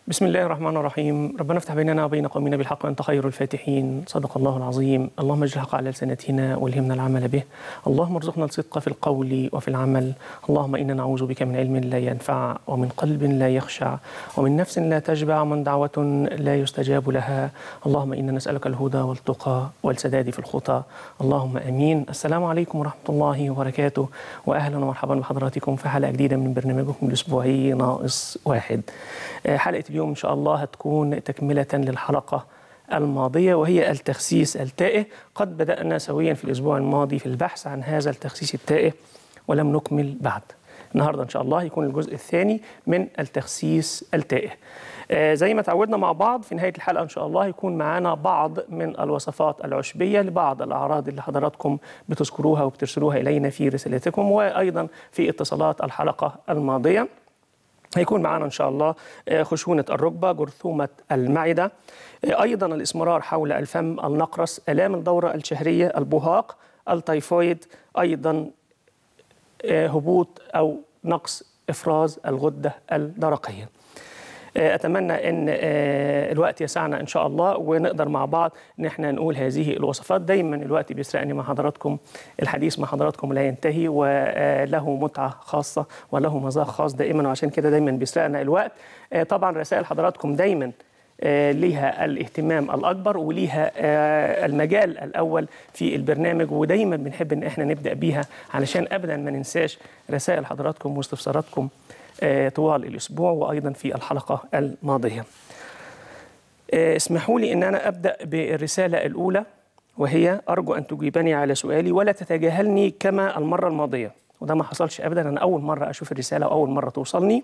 بسم الله الرحمن الرحيم ربنا افتح بيننا وبين قومنا بالحق وانت خير الفاتحين صدق الله العظيم اللهم اجعل الحق على لسانتنا والهمنا العمل به اللهم ارزقنا الصدق في القول وفي العمل اللهم انا نعوذ بك من علم لا ينفع ومن قلب لا يخشع ومن نفس لا تشبع ومن دعوة لا يستجاب لها اللهم انا نسألك الهدى والتقى والسداد في الخطى اللهم امين السلام عليكم ورحمة الله وبركاته واهلا ومرحبا بحضراتكم في حلقة جديدة من برنامجكم الاسبوعي ناقص واحد حلقة اليوم إن شاء الله هتكون تكملة للحلقة الماضية وهي التخسيس التائه قد بدأنا سويا في الأسبوع الماضي في البحث عن هذا التخسيس التائه ولم نكمل بعد النهاردة إن شاء الله يكون الجزء الثاني من التخسيس التائه آه زي ما تعودنا مع بعض في نهاية الحلقة إن شاء الله يكون معانا بعض من الوصفات العشبية لبعض الأعراض اللي حضراتكم بتذكروها وبترسلوها إلينا في رسالتكم وأيضا في اتصالات الحلقة الماضية هيكون معنا ان شاء الله خشونه الركبه جرثومه المعده ايضا الاسمرار حول الفم النقرس الام الدوره الشهريه البهاق التيفويد ايضا هبوط او نقص افراز الغده الدرقيه اتمنى ان الوقت يسعنا ان شاء الله ونقدر مع بعض ان احنا نقول هذه الوصفات دايما الوقت بيسرقني مع حضراتكم الحديث مع حضراتكم لا ينتهي وله متعه خاصه وله مذاق خاص دائما وعشان كده دايما بيسرقنا الوقت طبعا رسائل حضراتكم دايما ليها الاهتمام الاكبر وليها المجال الاول في البرنامج ودايما بنحب ان احنا نبدا بيها علشان ابدا ما ننساش رسائل حضراتكم واستفساراتكم طوال الأسبوع وأيضا في الحلقة الماضية اسمحوا لي أن أنا أبدأ بالرسالة الأولى وهي أرجو أن تجيبني على سؤالي ولا تتجاهلني كما المرة الماضية وده ما حصلش أبدا أنا أول مرة أشوف الرسالة وأول مرة توصلني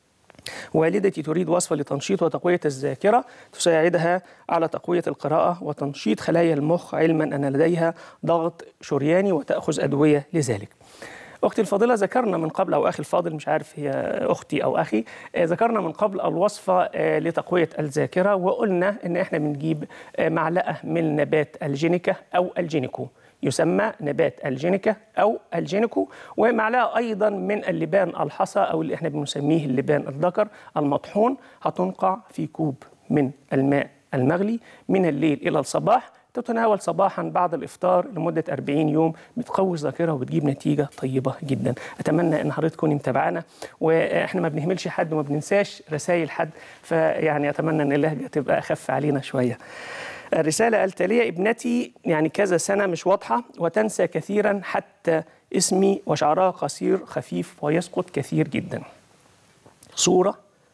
والدتي تريد وصفة لتنشيط وتقوية الذاكرة تساعدها على تقوية القراءة وتنشيط خلايا المخ علما أن لديها ضغط شرياني وتأخذ أدوية لذلك اختي الفاضله ذكرنا من قبل او اخي الفاضل مش عارف هي اختي او اخي ذكرنا من قبل الوصفه لتقويه الذاكره وقلنا ان احنا بنجيب معلقه من نبات الجينيكا او الجينيكو يسمى نبات الجينيكا او الجينيكو ومعلقه ايضا من اللبان الحصى او اللي احنا بنسميه اللبان الذكر المطحون هتنقع في كوب من الماء المغلي من الليل الى الصباح تتناول صباحا بعد الافطار لمده 40 يوم بتقوي الذاكره وبتجيب نتيجه طيبه جدا اتمنى ان حضرتك تكوني متابعانا واحنا ما بنهملش حد وما بننساش رسائل حد فيعني اتمنى ان اللهجه تبقى اخف علينا شويه الرساله التاليه ابنتي يعني كذا سنه مش واضحه وتنسى كثيرا حتى اسمي وشعرها قصير خفيف ويسقط كثير جدا صوره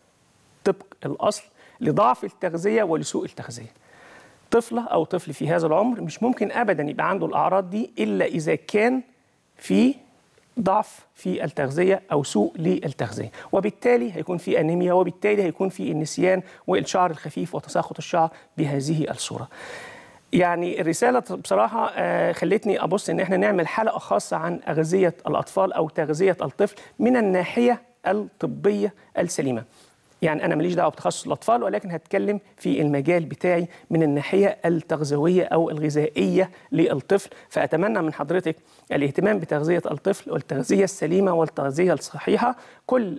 طبق الاصل لضعف التغذيه ولسوء التغذيه طفله او طفل في هذا العمر مش ممكن ابدا يبقى عنده الاعراض دي الا اذا كان في ضعف في التغذيه او سوء للتغذيه وبالتالي هيكون في انيميا وبالتالي هيكون في النسيان والشعر الخفيف وتساقط الشعر بهذه الصوره يعني الرساله بصراحه خلتني ابص ان احنا نعمل حلقه خاصه عن اغذيه الاطفال او تغذيه الطفل من الناحيه الطبيه السليمه يعني انا ماليش دعوه بتخصص الاطفال ولكن هتكلم في المجال بتاعي من الناحيه التغذويه او الغذائيه للطفل فاتمنى من حضرتك الاهتمام بتغذيه الطفل والتغذيه السليمه والتغذيه الصحيحه كل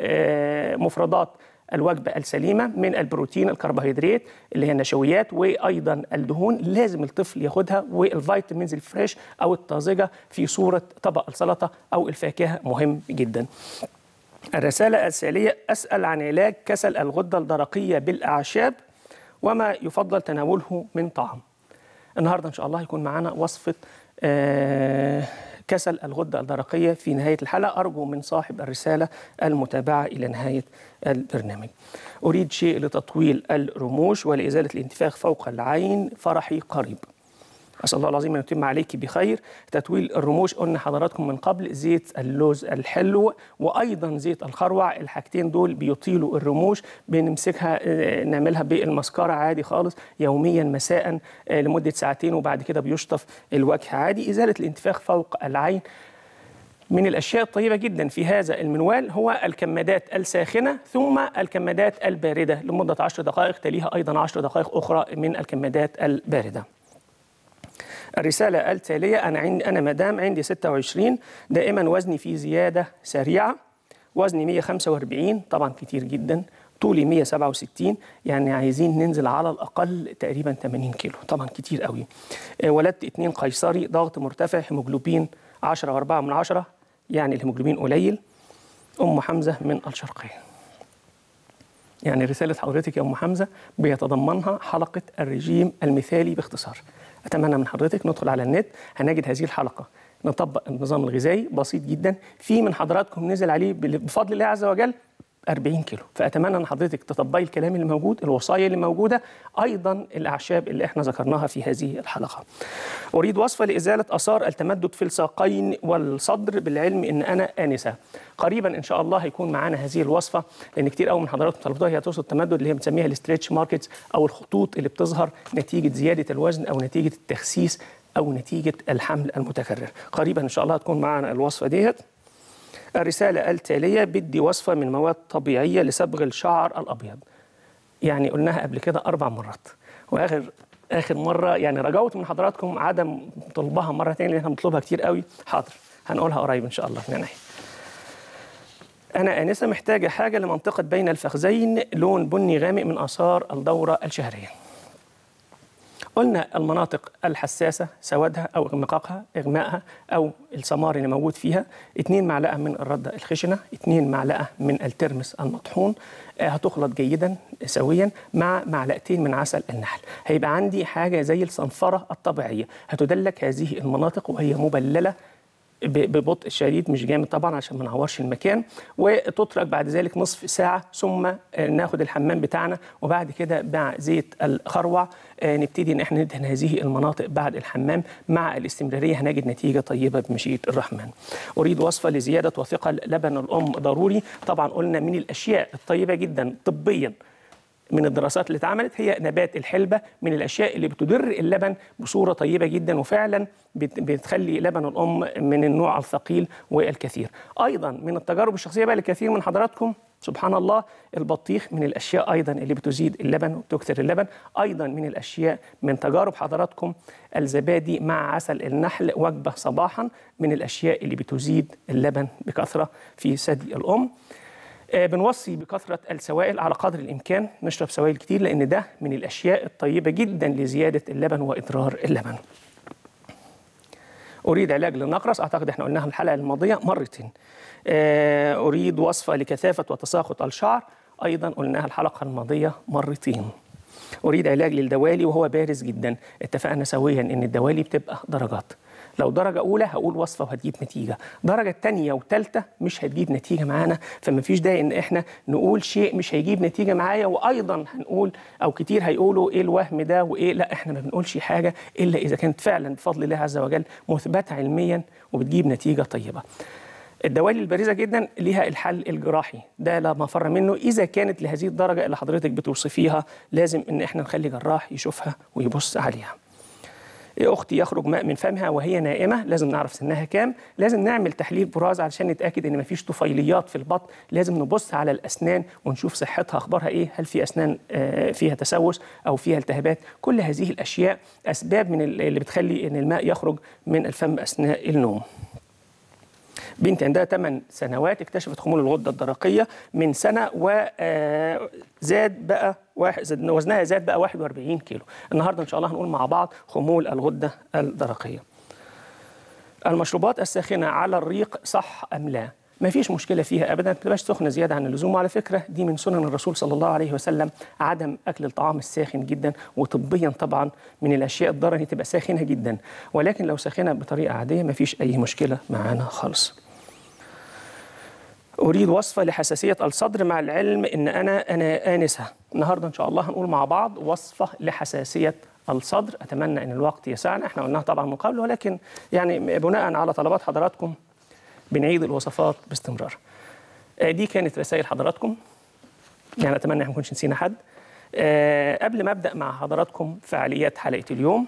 مفردات الوجبة السليمة من البروتين الكربوهيدرات اللي هي النشويات وأيضا الدهون لازم الطفل ياخدها والفيتامينز الفريش أو الطازجة في صورة طبق السلطة أو الفاكهة مهم جدا الرسالة التالية أسأل عن علاج كسل الغدة الدرقية بالأعشاب وما يفضل تناوله من طعام النهاردة إن شاء الله يكون معنا وصفة آه كسل الغدة الدرقية في نهاية الحلقة أرجو من صاحب الرسالة المتابعة إلى نهاية البرنامج أريد شيء لتطويل الرموش ولإزالة الانتفاخ فوق العين فرحي قريب أسأل الله العظيم أن يتم عليك بخير تتويل الرموش قلنا حضراتكم من قبل زيت اللوز الحلو وأيضا زيت الخروع الحاجتين دول بيطيلوا الرموش بنمسكها نعملها بالمسكرة عادي خالص يوميا مساء لمدة ساعتين وبعد كده بيشطف الوجه عادي إزالة الانتفاخ فوق العين من الأشياء الطيبة جدا في هذا المنوال هو الكمادات الساخنة ثم الكمادات الباردة لمدة 10 دقائق تليها أيضا 10 دقائق أخرى من الكمادات الباردة الرسالة التالية أنا عندي أنا مدام عندي 26 دائما وزني في زيادة سريعة وزني 145 طبعا كتير جدا طولي 167 يعني عايزين ننزل على الاقل تقريبا 80 كيلو طبعا كتير قوي آه، ولدت اتنين قيصري ضغط مرتفع هيموجلوبين 10 و4 من 10 يعني الهيموجلوبين قليل ام حمزه من الشرقيه يعني رسالة حضرتك يا أم حمزة بيتضمنها حلقة الرجيم المثالي باختصار أتمنى من حضرتك ندخل على النت هنجد هذه الحلقة نطبق النظام الغذائي بسيط جدا في من حضراتكم نزل عليه بال- بفضل الله عز وجل 40 كيلو فأتمنى أن حضرتك تطبقي الكلام اللي موجود الوصايا اللي موجودة أيضا الأعشاب اللي احنا ذكرناها في هذه الحلقة أريد وصفة لإزالة آثار التمدد في الساقين والصدر بالعلم إن أنا آنسة قريبا إن شاء الله هيكون معانا هذه الوصفة لأن كتير قوي من حضراتكم طلبتوها هي توصل التمدد اللي هي بنسميها الاستريتش ماركتس أو الخطوط اللي بتظهر نتيجة زيادة الوزن أو نتيجة التخسيس أو نتيجة الحمل المتكرر قريبا إن شاء الله هتكون معانا الوصفة ديت الرسالة التالية بدي وصفة من مواد طبيعية لصبغ الشعر الأبيض يعني قلناها قبل كده أربع مرات وآخر آخر مرة يعني رجوت من حضراتكم عدم طلبها مرة تانية لأن احنا بنطلبها كتير قوي حاضر هنقولها قريب إن شاء الله من عينيا أنا آنسة محتاجة حاجة لمنطقة بين الفخذين لون بني غامق من آثار الدورة الشهرية قلنا المناطق الحساسة سوادها أو إغمقاقها إغمائها أو السمار اللي موجود فيها 2 معلقة من الردة الخشنة 2 معلقة من الترمس المطحون آه، هتخلط جيدا سويا مع معلقتين من عسل النحل هيبقى عندي حاجة زي الصنفرة الطبيعية هتدلك هذه المناطق وهي مبللة ب- ببطء شديد مش جامد طبعا عشان ما نعورش المكان وتترك بعد ذلك نصف ساعه ثم آه، ناخد الحمام بتاعنا وبعد كده مع زيت الخروع آه، نبتدي ان احنا ندهن هذه المناطق بعد الحمام مع الاستمراريه هنجد نتيجه طيبه بمشيئه الرحمن. اريد وصفه لزياده وثقل لبن الام ضروري طبعا قلنا من الاشياء الطيبه جدا طبيا من الدراسات اللي اتعملت هي نبات الحلبة من الأشياء اللي بتدر اللبن بصورة طيبة جدا وفعلا بت- بتخلي لبن الأم من النوع الثقيل والكثير أيضا من التجارب الشخصية بقى لكثير من حضراتكم سبحان الله البطيخ من الأشياء أيضا اللي بتزيد اللبن وتكثر اللبن أيضا من الأشياء من تجارب حضراتكم الزبادي مع عسل النحل وجبة صباحا من الأشياء اللي بتزيد اللبن بكثرة في ثدي الأم آه، بنوصي بكثرة السوائل على قدر الإمكان نشرب سوائل كتير لأن ده من الأشياء الطيبة جدا لزيادة اللبن وإضرار اللبن أريد علاج للنقرس أعتقد إحنا قلناها الحلقة الماضية مرتين آه، أريد وصفة لكثافة وتساقط الشعر أيضا قلناها الحلقة الماضية مرتين أريد علاج للدوالي وهو بارز جدا اتفقنا سويا إن الدوالي بتبقى درجات لو درجة أولى هقول وصفة وهتجيب نتيجة درجة تانية وتالتة مش هتجيب نتيجة معانا فما فيش داعي إن إحنا نقول شيء مش هيجيب نتيجة معايا وأيضا هنقول أو كتير هيقولوا إيه الوهم ده وإيه لا إحنا ما بنقولش حاجة إلا إذا كانت فعلا بفضل الله عز وجل مثبتة علميا وبتجيب نتيجة طيبة الدوالي البارزة جدا ليها الحل الجراحي ده لا مفر منه إذا كانت لهذه الدرجة اللي حضرتك بتوصفيها لازم إن إحنا نخلي جراح يشوفها ويبص عليها يا اختي يخرج ماء من فمها وهي نائمه لازم نعرف سنها كام لازم نعمل تحليل براز علشان نتاكد ان مفيش طفيليات في البطن لازم نبص على الاسنان ونشوف صحتها اخبارها ايه هل في اسنان آه، فيها تسوس او فيها التهابات كل هذه الاشياء اسباب من ال- اللي بتخلي ان الماء يخرج من الفم اثناء النوم بنت عندها 8 سنوات اكتشفت خمول الغده الدرقيه من سنه وزاد بقى واحد زاد وزنها زاد بقى 41 كيلو النهارده ان شاء الله هنقول مع بعض خمول الغده الدرقيه المشروبات الساخنه على الريق صح ام لا ما فيش مشكله فيها ابدا ما تبقاش سخنه زياده عن اللزوم وعلى فكره دي من سنن الرسول صلى الله عليه وسلم عدم اكل الطعام الساخن جدا وطبيا طبعا من الاشياء الضاره ان تبقى ساخنه جدا ولكن لو ساخنه بطريقه عاديه ما فيش اي مشكله معانا خالص أريد وصفة لحساسية الصدر مع العلم إن أنا أنا آنسة النهاردة إن شاء الله هنقول مع بعض وصفة لحساسية الصدر أتمنى أن الوقت يسعنا إحنا قلناها طبعا من قبل ولكن يعني بناء على طلبات حضراتكم بنعيد الوصفات باستمرار آه، دي كانت رسائل حضراتكم يعني أتمنى ما نكونش نسينا حد آه، قبل ما أبدأ مع حضراتكم فعاليات حلقة اليوم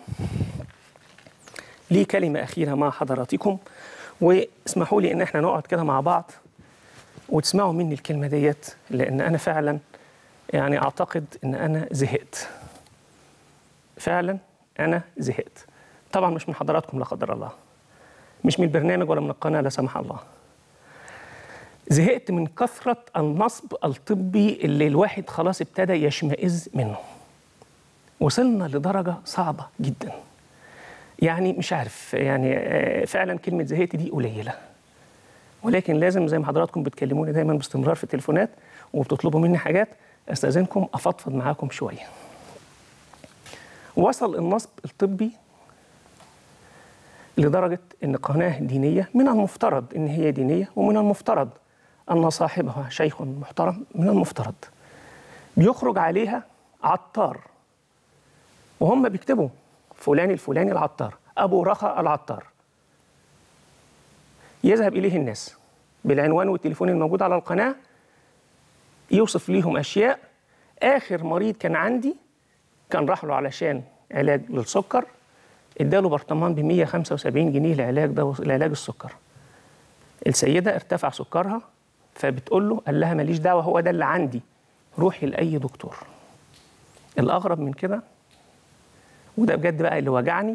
لي كلمة أخيرة مع حضراتكم واسمحوا لي إن إحنا نقعد كده مع بعض وتسمعوا مني الكلمة ديت لأن أنا فعلا يعني أعتقد إن أنا زهقت فعلا أنا زهقت طبعا مش من حضراتكم لا قدر الله مش من البرنامج ولا من القناة لا سمح الله زهقت من كثرة النصب الطبي اللي الواحد خلاص ابتدى يشمئز منه وصلنا لدرجة صعبة جدا يعني مش عارف يعني آه، فعلا كلمة زهقت دي قليلة ولكن لازم زي ما حضراتكم بتكلموني دايما باستمرار في التليفونات وبتطلبوا مني حاجات استاذنكم افضفض معاكم شويه. وصل النصب الطبي لدرجه ان قناه دينيه من المفترض ان هي دينيه ومن المفترض ان صاحبها شيخ محترم من المفترض بيخرج عليها عطار وهم بيكتبوا فلان الفلاني العطار ابو رخا العطار يذهب اليه الناس بالعنوان والتليفون الموجود على القناه يوصف ليهم اشياء اخر مريض كان عندي كان راح له علشان علاج للسكر اداله برطمان ب 175 جنيه لعلاج ده لعلاج السكر السيده ارتفع سكرها فبتقول له قال لها ماليش دعوه هو ده اللي عندي روحي لاي دكتور الاغرب من كده وده بجد بقى اللي وجعني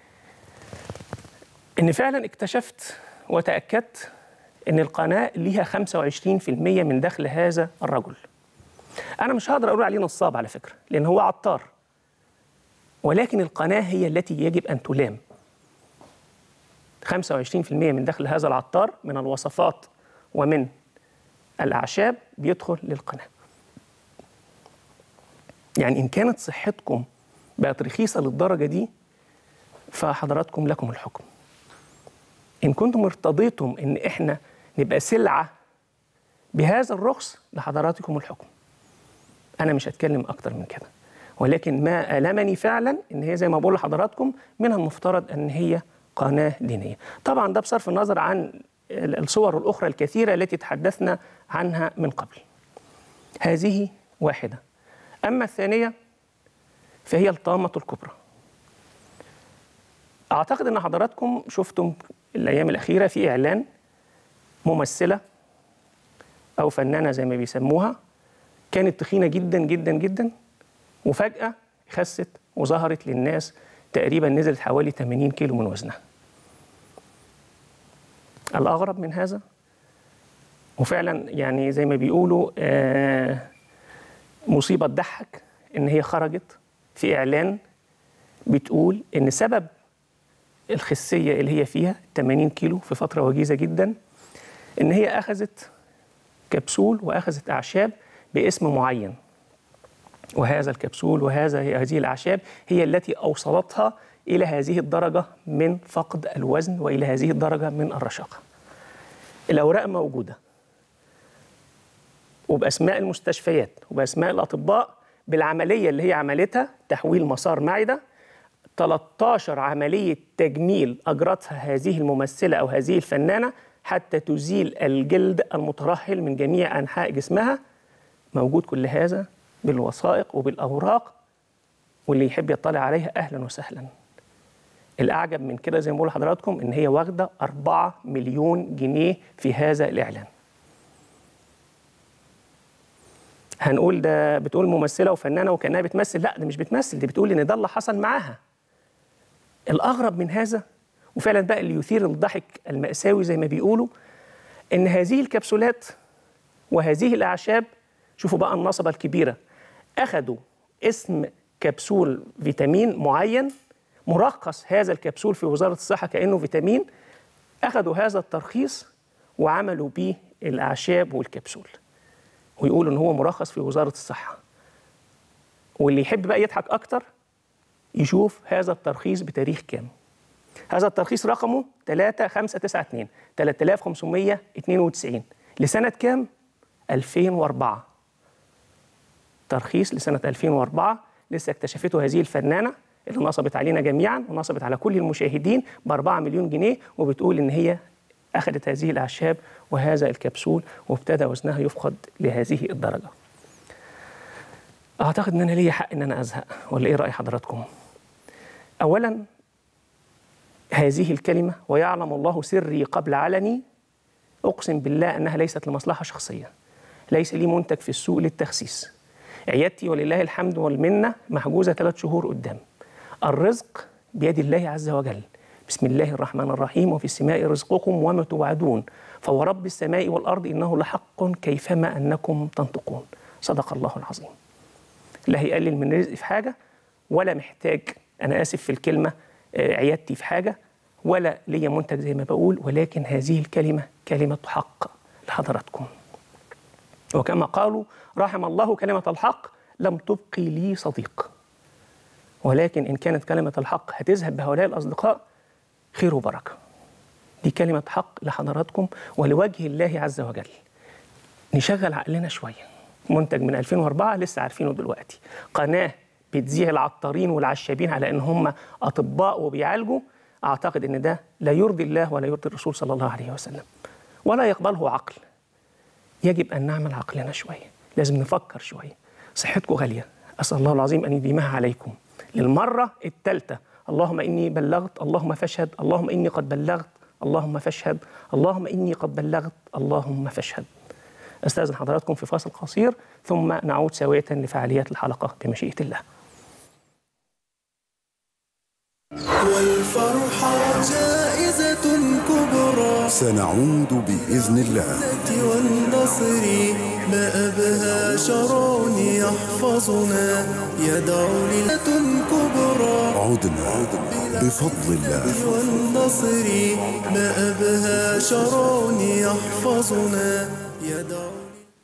ان فعلا اكتشفت وتاكدت ان القناه ليها 25% من دخل هذا الرجل انا مش هقدر اقول عليه نصاب على فكره لان هو عطار ولكن القناه هي التي يجب ان تلام 25% من دخل هذا العطار من الوصفات ومن الاعشاب بيدخل للقناه يعني ان كانت صحتكم بقت رخيصه للدرجه دي فحضراتكم لكم الحكم ان كنتم ارتضيتم ان احنا نبقى سلعه بهذا الرخص لحضراتكم الحكم انا مش هتكلم اكتر من كده ولكن ما المني فعلا ان هي زي ما بقول لحضراتكم من المفترض ان هي قناه دينيه طبعا ده بصرف النظر عن الصور الاخرى الكثيره التي تحدثنا عنها من قبل هذه واحده اما الثانيه فهي الطامه الكبرى اعتقد ان حضراتكم شفتم الايام الاخيره في اعلان ممثله او فنانه زي ما بيسموها كانت تخينه جدا جدا جدا وفجاه خست وظهرت للناس تقريبا نزلت حوالي 80 كيلو من وزنها الاغرب من هذا وفعلا يعني زي ما بيقولوا آه مصيبه تضحك ان هي خرجت في اعلان بتقول ان سبب الخسيه اللي هي فيها 80 كيلو في فتره وجيزه جدا ان هي اخذت كبسول واخذت اعشاب باسم معين وهذا الكبسول وهذا هذه الاعشاب هي التي اوصلتها الى هذه الدرجه من فقد الوزن والى هذه الدرجه من الرشاقه. الاوراق موجوده وباسماء المستشفيات وباسماء الاطباء بالعمليه اللي هي عملتها تحويل مسار معده 13 عمليه تجميل اجرتها هذه الممثله او هذه الفنانه حتى تزيل الجلد المترهل من جميع انحاء جسمها موجود كل هذا بالوثائق وبالاوراق واللي يحب يطلع عليها اهلا وسهلا الاعجب من كده زي ما بقول لحضراتكم ان هي واخده 4 مليون جنيه في هذا الاعلان هنقول ده بتقول ممثله وفنانه وكانها بتمثل لا ده مش بتمثل دي بتقول ان ده اللي حصل معاها الاغرب من هذا وفعلا بقى اللي يثير الضحك المأساوي زي ما بيقولوا ان هذه الكبسولات وهذه الاعشاب شوفوا بقى النصبه الكبيره اخذوا اسم كبسول فيتامين معين مرخص هذا الكبسول في وزاره الصحه كانه فيتامين اخذوا هذا الترخيص وعملوا به الاعشاب والكبسول ويقولوا ان هو مرخص في وزاره الصحه واللي يحب بقى يضحك اكتر يشوف هذا الترخيص بتاريخ كام هذا الترخيص رقمه 3592 3592 لسنة كام؟ 2004 ترخيص لسنة 2004 لسه اكتشفته هذه الفنانة اللي نصبت علينا جميعا ونصبت على كل المشاهدين ب 4 مليون جنيه وبتقول ان هي اخذت هذه الاعشاب وهذا الكبسول وابتدى وزنها يفقد لهذه الدرجه. اعتقد ان انا ليا حق ان انا ازهق ولا ايه راي حضراتكم؟ اولا هذه الكلمة ويعلم الله سري قبل علني أقسم بالله أنها ليست لمصلحة شخصية ليس لي منتج في السوق للتخسيس عيادتي ولله الحمد والمنة محجوزة ثلاث شهور قدام الرزق بيد الله عز وجل بسم الله الرحمن الرحيم وفي السماء رزقكم وما توعدون فورب السماء والأرض إنه لحق كيفما أنكم تنطقون صدق الله العظيم لا هيقلل من رزقي في حاجة ولا محتاج أنا آسف في الكلمة آه، عيادتي في حاجة ولا ليا منتج زي ما بقول ولكن هذه الكلمة كلمة حق لحضراتكم وكما قالوا رحم الله كلمة الحق لم تبقي لي صديق ولكن إن كانت كلمة الحق هتذهب بهؤلاء الأصدقاء خير وبركة دي كلمة حق لحضراتكم ولوجه الله عز وجل نشغل عقلنا شوية منتج من 2004 لسه عارفينه دلوقتي قناة بتذيع العطارين والعشابين على ان هم اطباء وبيعالجوا اعتقد ان ده لا يرضي الله ولا يرضي الرسول صلى الله عليه وسلم ولا يقبله عقل يجب ان نعمل عقلنا شويه لازم نفكر شويه صحتكم غاليه اسال الله العظيم ان يديمها عليكم للمره الثالثه اللهم اني بلغت اللهم فاشهد اللهم اني قد بلغت اللهم فاشهد اللهم اني قد بلغت اللهم فاشهد استاذن حضراتكم في فاصل قصير ثم نعود سويه لفعاليات الحلقه بمشيئه الله والفرحة جائزة كبرى سنعود بإذن الله والنصر ما أبهى شرون يحفظنا يدعو ليلة كبرى عدنا بفضل الله والنصر ما أبهى شرون يحفظنا يدعو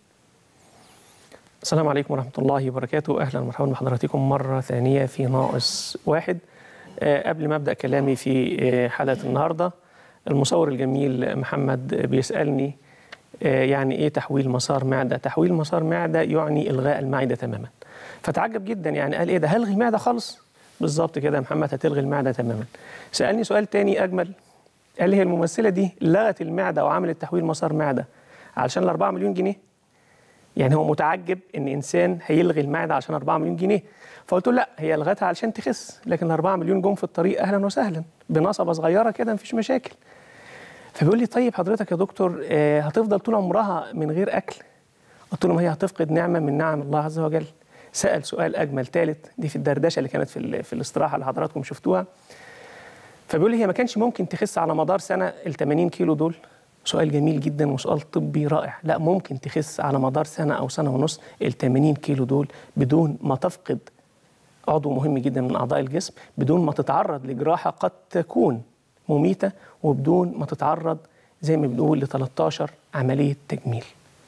السلام عليكم ورحمة الله وبركاته أهلا ومرحبا بحضراتكم مرة ثانية في ناقص واحد آه، قبل ما أبدأ كلامي في آه، حلقة النهاردة المصور الجميل محمد بيسألني آه، يعني إيه تحويل مسار معدة تحويل مسار معدة يعني إلغاء المعدة تماما فتعجب جدا يعني قال إيه ده هلغي معدة خالص بالظبط كده يا محمد هتلغي المعدة تماما سألني سؤال تاني أجمل قال لي هي الممثلة دي لغت المعدة وعملت تحويل مسار معدة علشان ال 4 مليون جنيه يعني هو متعجب ان انسان هيلغي المعده عشان 4 مليون جنيه فقلت له لا هي لغتها علشان تخس لكن ال 4 مليون جم في الطريق اهلا وسهلا بنصبه صغيره كده مفيش مشاكل فبيقول لي طيب حضرتك يا دكتور آه، هتفضل طول عمرها من غير اكل قلت له ما هي هتفقد نعمه من نعم الله عز وجل سال سؤال اجمل ثالث دي في الدردشه اللي كانت في ال- في الاستراحه اللي حضراتكم شفتوها فبيقول لي هي ما كانش ممكن تخس على مدار سنه ال 80 كيلو دول سؤال جميل جدا وسؤال طبي رائع لا ممكن تخس على مدار سنه او سنه ونص ال 80 كيلو دول بدون ما تفقد عضو مهم جدا من اعضاء الجسم بدون ما تتعرض لجراحه قد تكون مميته وبدون ما تتعرض زي ما بنقول ل 13 عمليه تجميل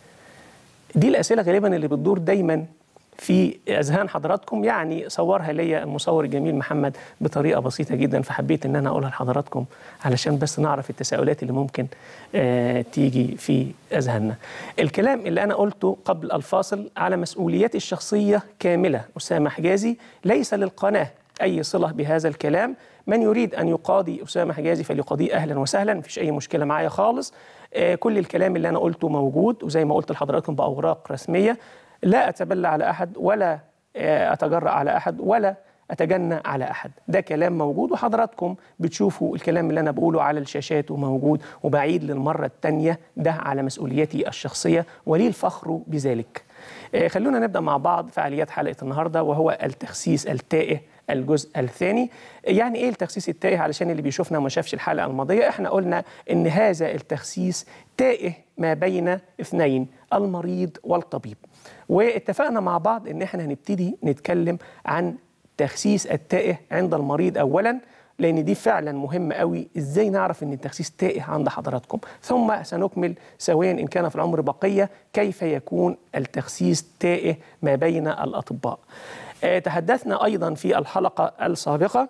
دي الاسئله غالبا اللي بتدور دايما في اذهان حضراتكم يعني صورها ليا المصور الجميل محمد بطريقه بسيطه جدا فحبيت ان انا اقولها لحضراتكم علشان بس نعرف التساؤلات اللي ممكن آه تيجي في اذهاننا. الكلام اللي انا قلته قبل الفاصل على مسؤولياتي الشخصيه كامله اسامه حجازي ليس للقناه اي صله بهذا الكلام من يريد ان يقاضي اسامه حجازي فليقاضيه اهلا وسهلا مفيش اي مشكله معايا خالص آه، كل الكلام اللي انا قلته موجود وزي ما قلت لحضراتكم باوراق رسميه لا اتبلى على احد ولا آه، اتجرأ على احد ولا اتجنى على احد ده كلام موجود وحضراتكم بتشوفوا الكلام اللي انا بقوله على الشاشات وموجود وبعيد للمره الثانيه ده على مسؤوليتي الشخصيه ولي الفخر بذلك آه، خلونا نبدا مع بعض فعاليات حلقه النهارده وهو التخسيس التائه الجزء الثاني يعني ايه التخسيس التائه علشان اللي بيشوفنا وما شافش الحلقه الماضيه احنا قلنا ان هذا التخسيس تائه ما بين اثنين المريض والطبيب واتفقنا مع بعض ان احنا هنبتدي نتكلم عن تخسيس التائه عند المريض اولا لان دي فعلا مهمه قوي ازاي نعرف ان التخسيس تائه عند حضراتكم ثم سنكمل سويا ان كان في العمر بقيه كيف يكون التخسيس تائه ما بين الاطباء آه، تحدثنا ايضا في الحلقه السابقه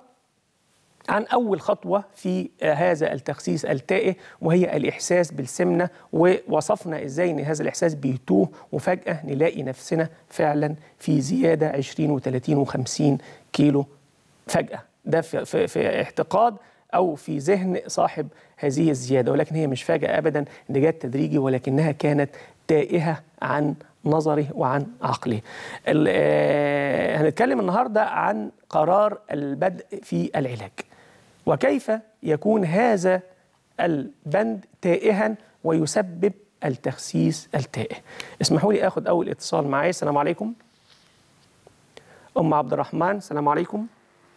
عن أول خطوة في آه، هذا التخسيس التائه وهي الإحساس بالسمنة ووصفنا إزاي إن هذا الإحساس بيتوه وفجأة نلاقي نفسنا فعلا في زيادة 20 و30 و50 كيلو فجأة ده في, في, في اعتقاد أو في ذهن صاحب هذه الزيادة ولكن هي مش فجأة أبدا دي جت تدريجي ولكنها كانت تائهة عن نظره وعن عقله ال- آه، هنتكلم النهاردة عن قرار البدء في العلاج وكيف يكون هذا البند تائها ويسبب التخسيس التائه اسمحوا لي اخذ اول اتصال معايا السلام عليكم ام عبد الرحمن السلام عليكم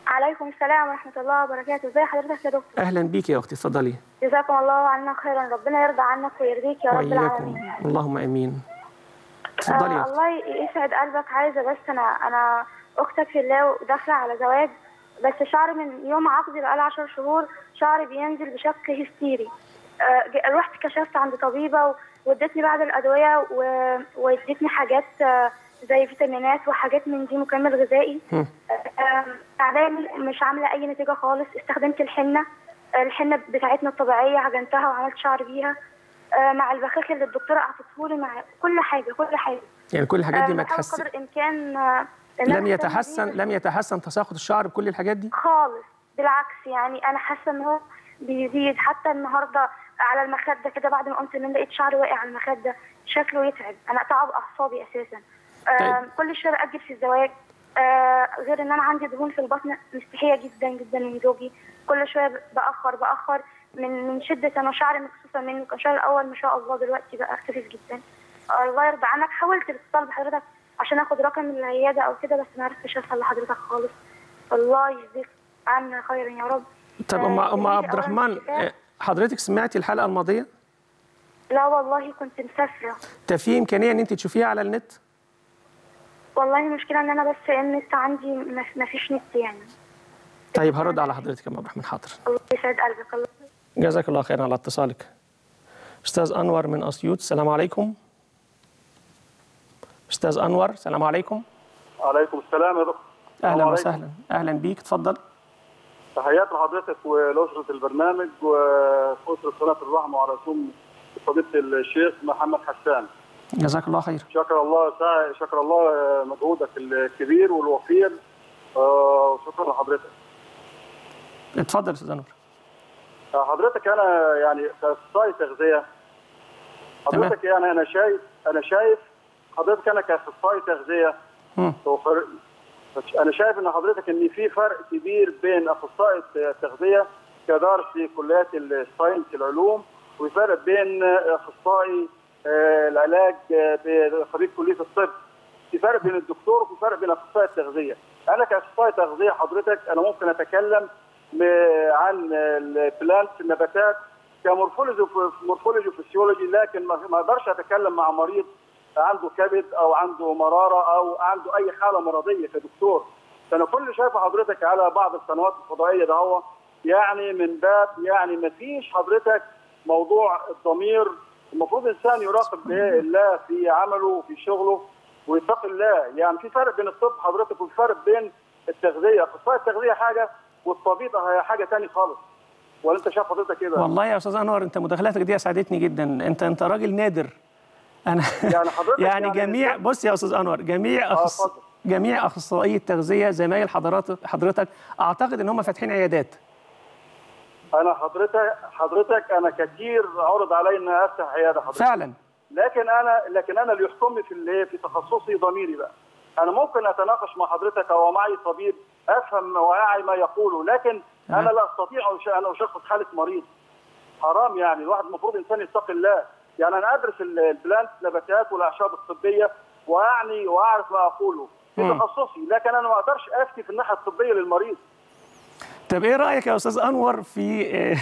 عليكم السلام ورحمة الله وبركاته ازي حضرتك يا دكتور اهلا بيك يا اختي اتفضلي جزاكم الله عنا خيرا ربنا يرضى عنك ويرضيك يا رب العالمين واياكم اللهم امين اتفضلي يا آه اختي الله يسعد قلبك عايزة بس أنا أنا أختك في الله وداخلة على زواج بس شعري من يوم عقدي بقالي 10 شهور شعري بينزل بشكل هستيري آه ج- رحت كشفت عند طبيبة و- وادتني بعض الأدوية و- وادتني حاجات آه زي فيتامينات وحاجات من دي مكمل غذائي هم. آه، تعباني مش عاملة أي نتيجة خالص استخدمت الحنة آه، الحنة بتاعتنا الطبيعية عجنتها وعملت شعر بيها آه، مع البخاخ اللي الدكتورة أعطته مع كل حاجة كل حاجة يعني كل الحاجات دي آه، ما بحاول تحسن قدر الامكان آه، إن أنا لم أهتم يتحسن بيه، لم يتحسن تساقط الشعر بكل الحاجات دي خالص بالعكس يعني انا حاسه ان هو بيزيد حتى النهارده على المخده كده بعد ما قمت من لقيت شعري واقع على المخده شكله يتعب انا تعب اعصابي اساسا آه طيب. كل شويه باجل في الزواج آه غير ان انا عندي دهون في البطن مستحيه جدا جدا من زوجي كل شويه باخر باخر من من شده انا شعري مكسوفه منه كان شعري الاول ما شاء الله دلوقتي بقى خفيف جدا آه الله يرضى عنك حاولت الاتصال بحضرتك عشان اخد رقم العياده او كده بس ما عرفتش اوصل لحضرتك خالص الله يجزيك عنا خيرا يا رب طب آه، ام ام جميل عبد أولاً الرحمن الشفاء. آه، حضرتك سمعتي الحلقه الماضيه لا والله كنت مسافرة طب في امكانيه ان انت تشوفيها على النت والله المشكلة ان انا بس النت عندي ما ما فيش نت يعني طيب هرد على حضرتك يا ام عبد الرحمن حاضر الله يسعد قلبك الله جزاك الله خيرا على اتصالك استاذ انور من اسيوط السلام عليكم استاذ انور السلام عليكم عليكم السلام يا دكتور السلام اهلا عليكم. وسهلا اهلا بيك اتفضل تحيات لحضرتك ولأسرة البرنامج وأسرة قناة الرحمة وعلى رسوم فضيلة الشيخ محمد حسان جزاك الله خير شكر الله سا- شكر الله مجهودك الكبير والوفير آه، وشكرا لحضرتك اتفضل يا استاذ انور آه، حضرتك انا يعني كاخصائي تغذيه حضرتك يعني انا شايف انا شايف حضرتك انا كاخصائي تغذيه مم. هو فرق انا شايف ان حضرتك ان في فرق كبير بين اخصائي التغذيه كدارس في كليات الساينس العلوم وفرق بين اخصائي آه، العلاج آه، بخريج كليه الطب في فرق بين الدكتور وفي فرق بين اخصائي التغذيه انا كاخصائي تغذيه حضرتك انا ممكن اتكلم م- عن البلانت النباتات كمورفولوجي مورفولوجي وفسيولوجي لكن ما ما اقدرش اتكلم مع مريض عنده كبد او عنده مراره او عنده اي حاله مرضيه كدكتور فانا كل اللي شايفه حضرتك على بعض القنوات الفضائيه ده هو يعني من باب يعني ما فيش حضرتك موضوع الضمير المفروض الانسان يراقب الله في عمله وفي شغله ويتقي الله يعني في فرق بين الطب حضرتك وفي فرق بين التغذيه اخصائي التغذيه حاجه والطبيب هي حاجه ثانيه خالص ولا انت شايف حضرتك كده والله يا استاذ انور انت مداخلاتك دي اسعدتني جدا انت انت راجل نادر انا يعني حضرتك يعني يعني جميع الإنسان- بص يا استاذ انور جميع أخص... اتفضل. جميع اخصائي التغذيه زمايل حضرتك حضرتك اعتقد ان هم فاتحين عيادات انا حضرتك حضرتك انا كتير عرض علي ان افتح عياده حضرتك فعلا لكن انا لكن انا اللي يحكمني في الايه في تخصصي ضميري بقى انا ممكن اتناقش مع حضرتك او معي طبيب افهم واعي ما يقوله لكن انا لا استطيع أش- ان اشخص حاله مريض حرام يعني الواحد المفروض انسان يتقي الله يعني انا ادرس ال- البلانت نباتات والاعشاب الطبيه واعني واعرف ما اقوله في مم. تخصصي لكن انا ما اقدرش افتي في الناحيه الطبيه للمريض طب ايه رايك يا استاذ انور في آه،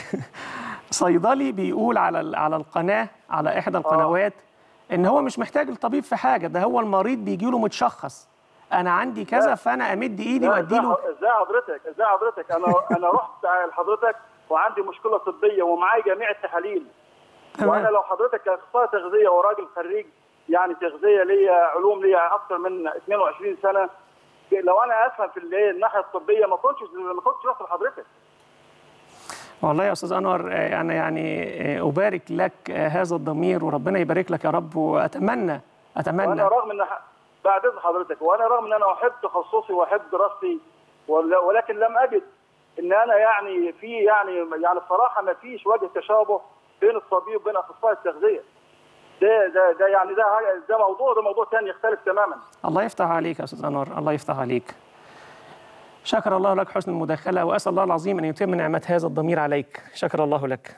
صيدلي بيقول على ال- على القناه على احدى القنوات ان هو مش محتاج الطبيب في حاجه ده هو المريض بيجي له متشخص انا عندي كذا لا. فانا امد ايدي لا، وادي ازاي له ح- ازاي حضرتك ازاي حضرتك انا انا رحت لحضرتك وعندي مشكله طبيه ومعايا جميع التحاليل تمام. وانا لو حضرتك كاخصائي تغذيه وراجل خريج يعني تغذيه ليا علوم ليا اكثر من 22 سنه لو انا افهم في الايه الناحيه الطبيه ما كنتش ما كنتش رحت لحضرتك والله يا استاذ انور آه، انا يعني آه، ابارك لك آه، هذا الضمير وربنا يبارك لك يا رب واتمنى اتمنى وانا رغم ان ح- بعد اذن حضرتك وانا رغم ان انا احب تخصصي واحب دراستي ول- ولكن لم اجد ان انا يعني في يعني يعني بصراحه ما فيش وجه تشابه بين الطبيب وبين اخصائي التغذيه ده ده ده يعني ده حاجة- ده موضوع ده موضوع ثاني يختلف تماما الله يفتح عليك يا استاذ انور الله يفتح عليك شكر الله لك حسن المداخله واسال الله العظيم ان يتم نعمه هذا الضمير عليك شكر الله لك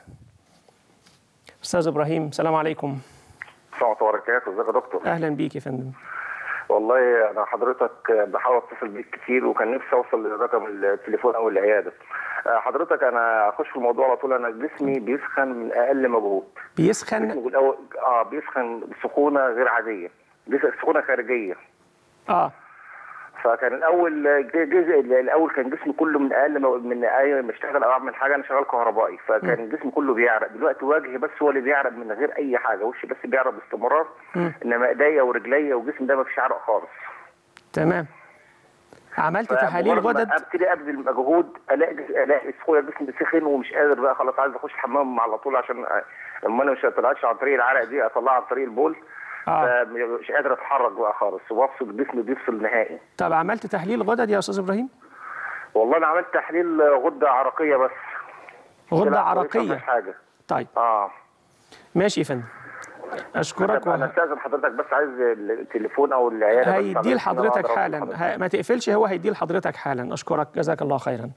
استاذ ابراهيم السلام عليكم السلام عليكم وبركاته ازيك يا دكتور اهلا بيك يا فندم والله انا حضرتك بحاول اتصل بيك كتير وكان نفسي اوصل لرقم التليفون او العياده آه، حضرتك انا اخش في الموضوع على طول انا جسمي بيسخن من اقل مجهود بيسخن جسمي بالاول اه بيسخن بسخونه غير عاديه بيسخن سخونه خارجيه اه فكان الاول جزء الاول كان جسمي كله من اقل ما- من اي ما اشتغل او اعمل حاجه انا شغال كهربائي فكان جسمي كله بيعرق دلوقتي وجهي بس هو اللي بيعرق من غير اي حاجه وشي بس بيعرق باستمرار انما ايديا ورجليا وجسمي ده ما فيش عرق خالص تمام عملت تحاليل فمجرد ما غدد ابتدي ابذل مجهود الاقي جس- الاقي سخونه جسمي سخن ومش قادر بقى خلاص عايز اخش الحمام على طول عشان أ- لما انا مش طلعتش عن طريق العرق دي اطلعها عن طريق البول آه. فمش قادر اتحرك بقى خالص وبفصل جسمي بيفصل نهائي طب عملت تحليل غدد يا استاذ ابراهيم والله انا عملت تحليل غده عرقيه بس غده طلع كويس، عرقيه مفيش حاجه طيب اه ماشي يا فندم اشكرك طب انا وه... استاذن حضرتك بس عايز التليفون او العياده بس هيديه على أساس إن أنا لحضرتك أقدر أوصل حالا لحضرتك. ه- ما تقفلش هو هيديه لحضرتك حالا اشكرك جزاك الله خيرا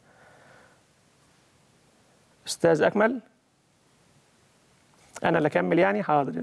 استاذ اكمل انا اللي اكمل يعني حاضر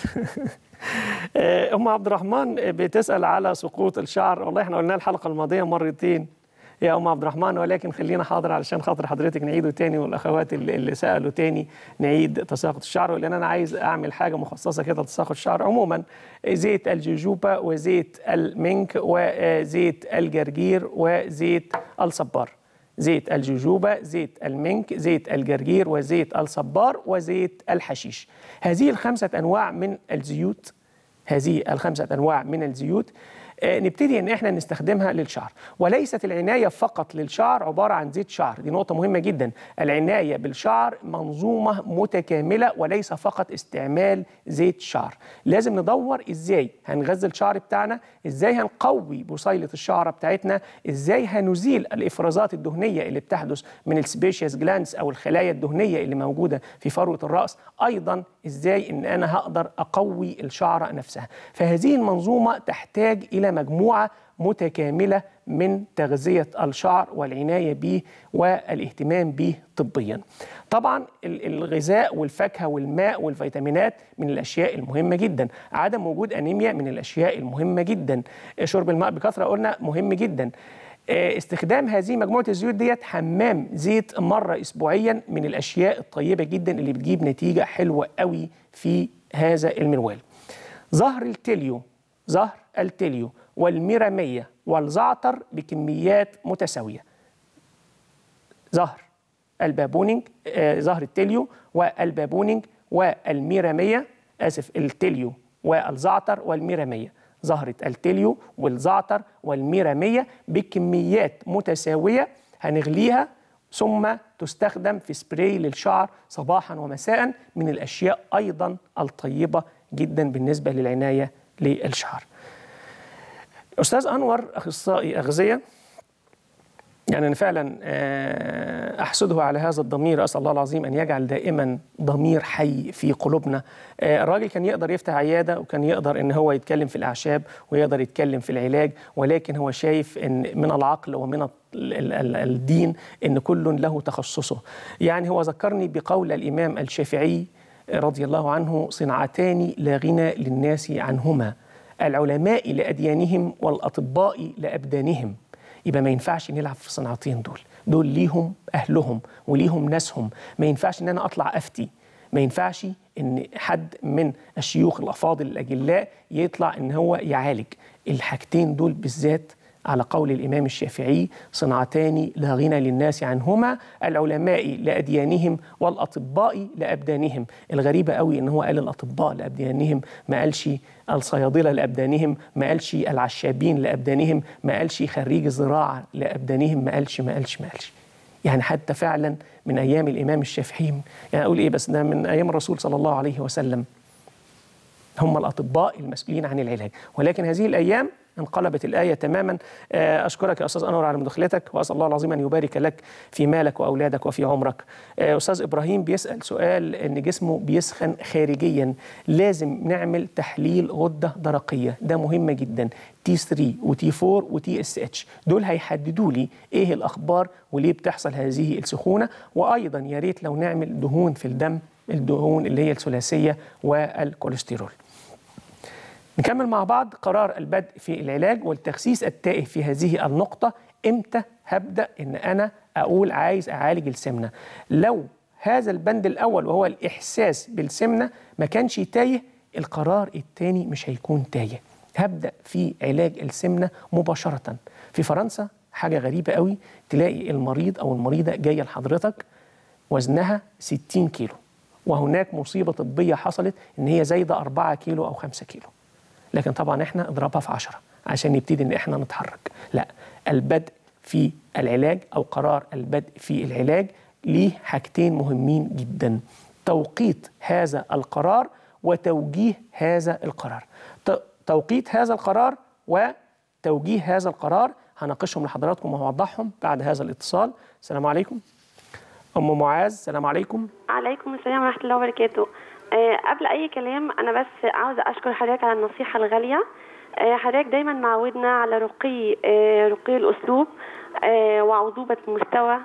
آه، ام عبد الرحمن بتسال على سقوط الشعر والله احنا قلنا الحلقه الماضيه مرتين يا ام عبد الرحمن ولكن خلينا حاضر علشان خاطر حضرتك نعيده تاني والاخوات اللي, اللي سالوا تاني نعيد تساقط الشعر لان انا عايز اعمل حاجه مخصصه كده لتساقط الشعر عموما زيت الجوجوبا وزيت المنك وزيت الجرجير وزيت الصبار زيت الجوجوبا زيت المنك زيت الجرجير وزيت الصبار وزيت الحشيش هذه الخمسة أنواع من الزيوت هذه الخمسة أنواع من الزيوت آه، نبتدي ان احنا نستخدمها للشعر وليست العنايه فقط للشعر عباره عن زيت شعر دي نقطه مهمه جدا العنايه بالشعر منظومه متكامله وليس فقط استعمال زيت شعر لازم ندور ازاي هنغذي الشعر بتاعنا ازاي هنقوي بصيله الشعره بتاعتنا ازاي هنزيل الافرازات الدهنيه اللي بتحدث من السبيشيس جلانس او الخلايا الدهنيه اللي موجوده في فروه الراس ايضا ازاي ان انا هقدر اقوي الشعره نفسها فهذه المنظومه تحتاج الى مجموعه متكامله من تغذيه الشعر والعنايه به والاهتمام به طبيا. طبعا ال- الغذاء والفاكهه والماء والفيتامينات من الاشياء المهمه جدا، عدم وجود انيميا من الاشياء المهمه جدا، شرب الماء بكثره قلنا مهم جدا. آه، استخدام هذه مجموعه الزيوت ديت حمام زيت مره اسبوعيا من الاشياء الطيبه جدا اللي بتجيب نتيجه حلوه قوي في هذا المنوال. زهر التليو زهر التليو والميرامية والزعتر بكميات متساوية زهر البابونينج آه زهر التليو والبابونينج والميرامية آسف التليو والزعتر والميرامية زهرة التليو والزعتر والميرامية بكميات متساوية هنغليها ثم تستخدم في سبراي للشعر صباحا ومساء من الاشياء ايضا الطيبه جدا بالنسبه للعنايه للشعر. استاذ انور اخصائي اغذيه يعني انا فعلا آه، احسده على هذا الضمير اسال الله العظيم ان يجعل دائما ضمير حي في قلوبنا آه، الراجل كان يقدر يفتح عياده وكان يقدر ان هو يتكلم في الاعشاب ويقدر يتكلم في العلاج ولكن هو شايف ان من العقل ومن ال- ال- ال- الدين ان كل له تخصصه يعني هو ذكرني بقول الامام الشافعي رضي الله عنه صنعتان لا غنى للناس عنهما العلماء لاديانهم والاطباء لابدانهم يبقى ما ينفعش نلعب في الصناعتين دول دول ليهم اهلهم وليهم ناسهم ما ينفعش ان انا اطلع افتي ما ينفعش ان حد من الشيوخ الافاضل الاجلاء يطلع ان هو يعالج الحاجتين دول بالذات على قول الامام الشافعي صنعتان لا غنى للناس عنهما العلماء لاديانهم والاطباء لابدانهم الغريبه قوي ان هو قال الاطباء لابدانهم ما قالش الصيادله لابدانهم ما قالش العشابين لابدانهم ما قالش خريج الزراعه لابدانهم ما قالش ما قالش ما قالش يعني حتى فعلا من ايام الامام الشافعي يعني اقول ايه بس ده من ايام الرسول صلى الله عليه وسلم هم الأطباء المسؤولين عن العلاج ولكن هذه الأيام انقلبت الآية تماما آه، أشكرك يا أستاذ أنور على مداخلتك وأسأل الله العظيم أن يبارك لك في مالك وأولادك وفي عمرك آه، أستاذ إبراهيم بيسأل سؤال أن جسمه بيسخن خارجيا لازم نعمل تحليل غدة درقية ده مهم جدا تي 3 وتي 4 وتي اس اتش دول هيحددوا لي ايه الاخبار وليه بتحصل هذه السخونه وايضا يا ريت لو نعمل دهون في الدم الدهون اللي هي الثلاثيه والكوليسترول نكمل مع بعض قرار البدء في العلاج والتخسيس التائه في هذه النقطة امتى هبدأ ان انا اقول عايز اعالج السمنة لو هذا البند الاول وهو الاحساس بالسمنة ما كانش تايه القرار الثاني مش هيكون تايه هبدأ في علاج السمنة مباشرة في فرنسا حاجة غريبة قوي تلاقي المريض او المريضة جاية لحضرتك وزنها 60 كيلو وهناك مصيبة طبية حصلت ان هي زايدة 4 كيلو او 5 كيلو لكن طبعا احنا اضربها في 10 عشان نبتدي ان احنا نتحرك لا البدء في العلاج او قرار البدء في العلاج ليه حاجتين مهمين جدا توقيت هذا القرار وتوجيه هذا القرار ت- توقيت هذا القرار وتوجيه هذا القرار هناقشهم لحضراتكم وهوضحهم بعد هذا الاتصال السلام عليكم ام معاذ السلام عليكم عليكم السلام ورحمة الله وبركاته آه، قبل أي كلام أنا بس عاوزة أشكر حضرتك على النصيحة الغالية آه، حضرتك دايما معودنا على رقي آه، رقي الأسلوب آه، وعذوبة المستوى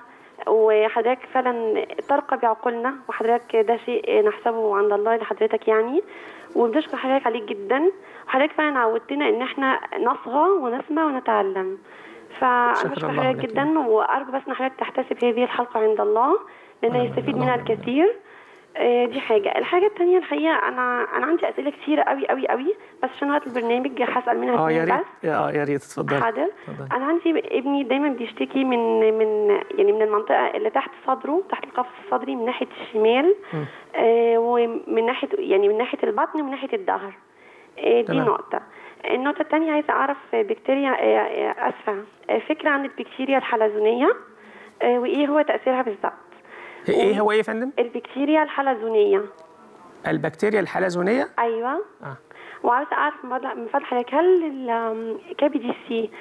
وحضرتك فعلا ترقى بعقولنا وحضرتك ده شيء نحسبه عند الله لحضرتك يعني وبنشكر حضرتك عليه جدا وحضرتك فعلا عودتنا ان احنا نصغى ونسمع ونتعلم فانا شكر بشكر الله حضرتك لك. جدا وارجو بس ان حضرتك تحتسب هذه الحلقه عند الله لان يستفيد منها الكثير آه، دي حاجة الحاجة التانية الحقيقة أنا أنا عندي أسئلة كتيرة قوي قوي قوي بس عشان وقت البرنامج هسأل منها اه يا اتنين ريت بس اه يا ريت اتفضلي حاضر اتفضلي. انا عندي ابني دايما بيشتكي من من يعني من المنطقه اللي تحت صدره تحت القفص الصدري من ناحيه الشمال آه ومن ناحيه يعني من ناحيه البطن ومن ناحيه الظهر آه دي تمام. نقطه النقطه الثانيه عايزه اعرف بكتيريا آه آه اسفه آه فكره عن البكتيريا الحلزونيه آه وايه هو تاثيرها بالظبط ايه هو ايه يا فندم البكتيريا الحلزونيه البكتيريا الحلزونيه ايوه آه. وعاوزه اعرف من فضل- من فضل حضرتك هل الكي بي دي سي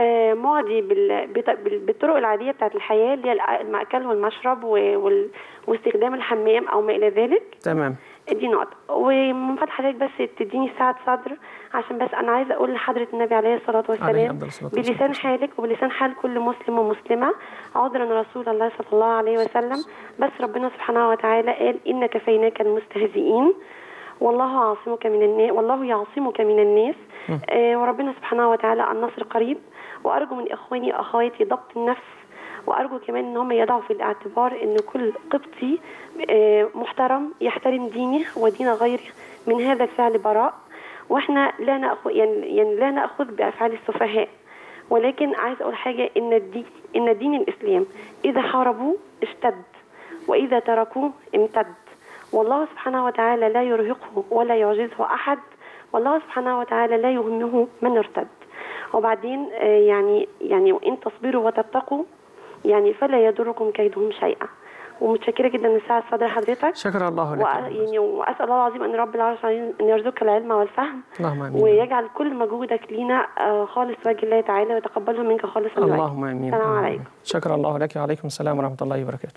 معدي بال- بط- بال- بالطرق العاديه بتاعت الحياه اللي هي الأ- المأكل والمشرب و- وال- واستخدام الحمام او ما الى ذلك تمام دي نقطة ومن فضل حضرتك بس تديني ساعة صدر عشان بس أنا عايزة أقول لحضرة النبي عليه الصلاة عليه والسلام أفضل الصلاة والسلام. بلسان حالك وبلسان حال كل مسلم ومسلمة عذرا رسول الله صلى الله عليه وسلم بس ربنا سبحانه وتعالى قال إن كفيناك المستهزئين والله عاصمك من الناس والله يعصمك من الناس آه وربنا سبحانه وتعالى النصر قريب وأرجو من إخواني وأخواتي ضبط النفس وارجو كمان ان هم يضعوا في الاعتبار ان كل قبطي آه، محترم يحترم دينه ودين غيره من هذا الفعل براء واحنا لا ناخذ يعني, يعني لا ناخذ بافعال السفهاء ولكن عايز اقول حاجه ان الدين ان دين الاسلام اذا حاربوه اشتد واذا تركوه امتد والله سبحانه وتعالى لا يرهقه ولا يعجزه احد والله سبحانه وتعالى لا يهمه من ارتد وبعدين آه، يعني يعني وان تصبروا وتتقوا يعني فلا يضركم كيدهم شيئا ومتشكره جدا لساعة صدر حضرتك شكر الله لك وأ- يعني واسال الله العظيم ان رب العرش العظيم ان يرزقك العلم والفهم اللهم امين ويجعل كل مجهودك لينا آه، خالص وجه الله تعالى ويتقبله منك خالصا لوجهه. اللهم امين السلام اللهم عليكم آمين. شكر الله لك وعليكم السلام ورحمه الله وبركاته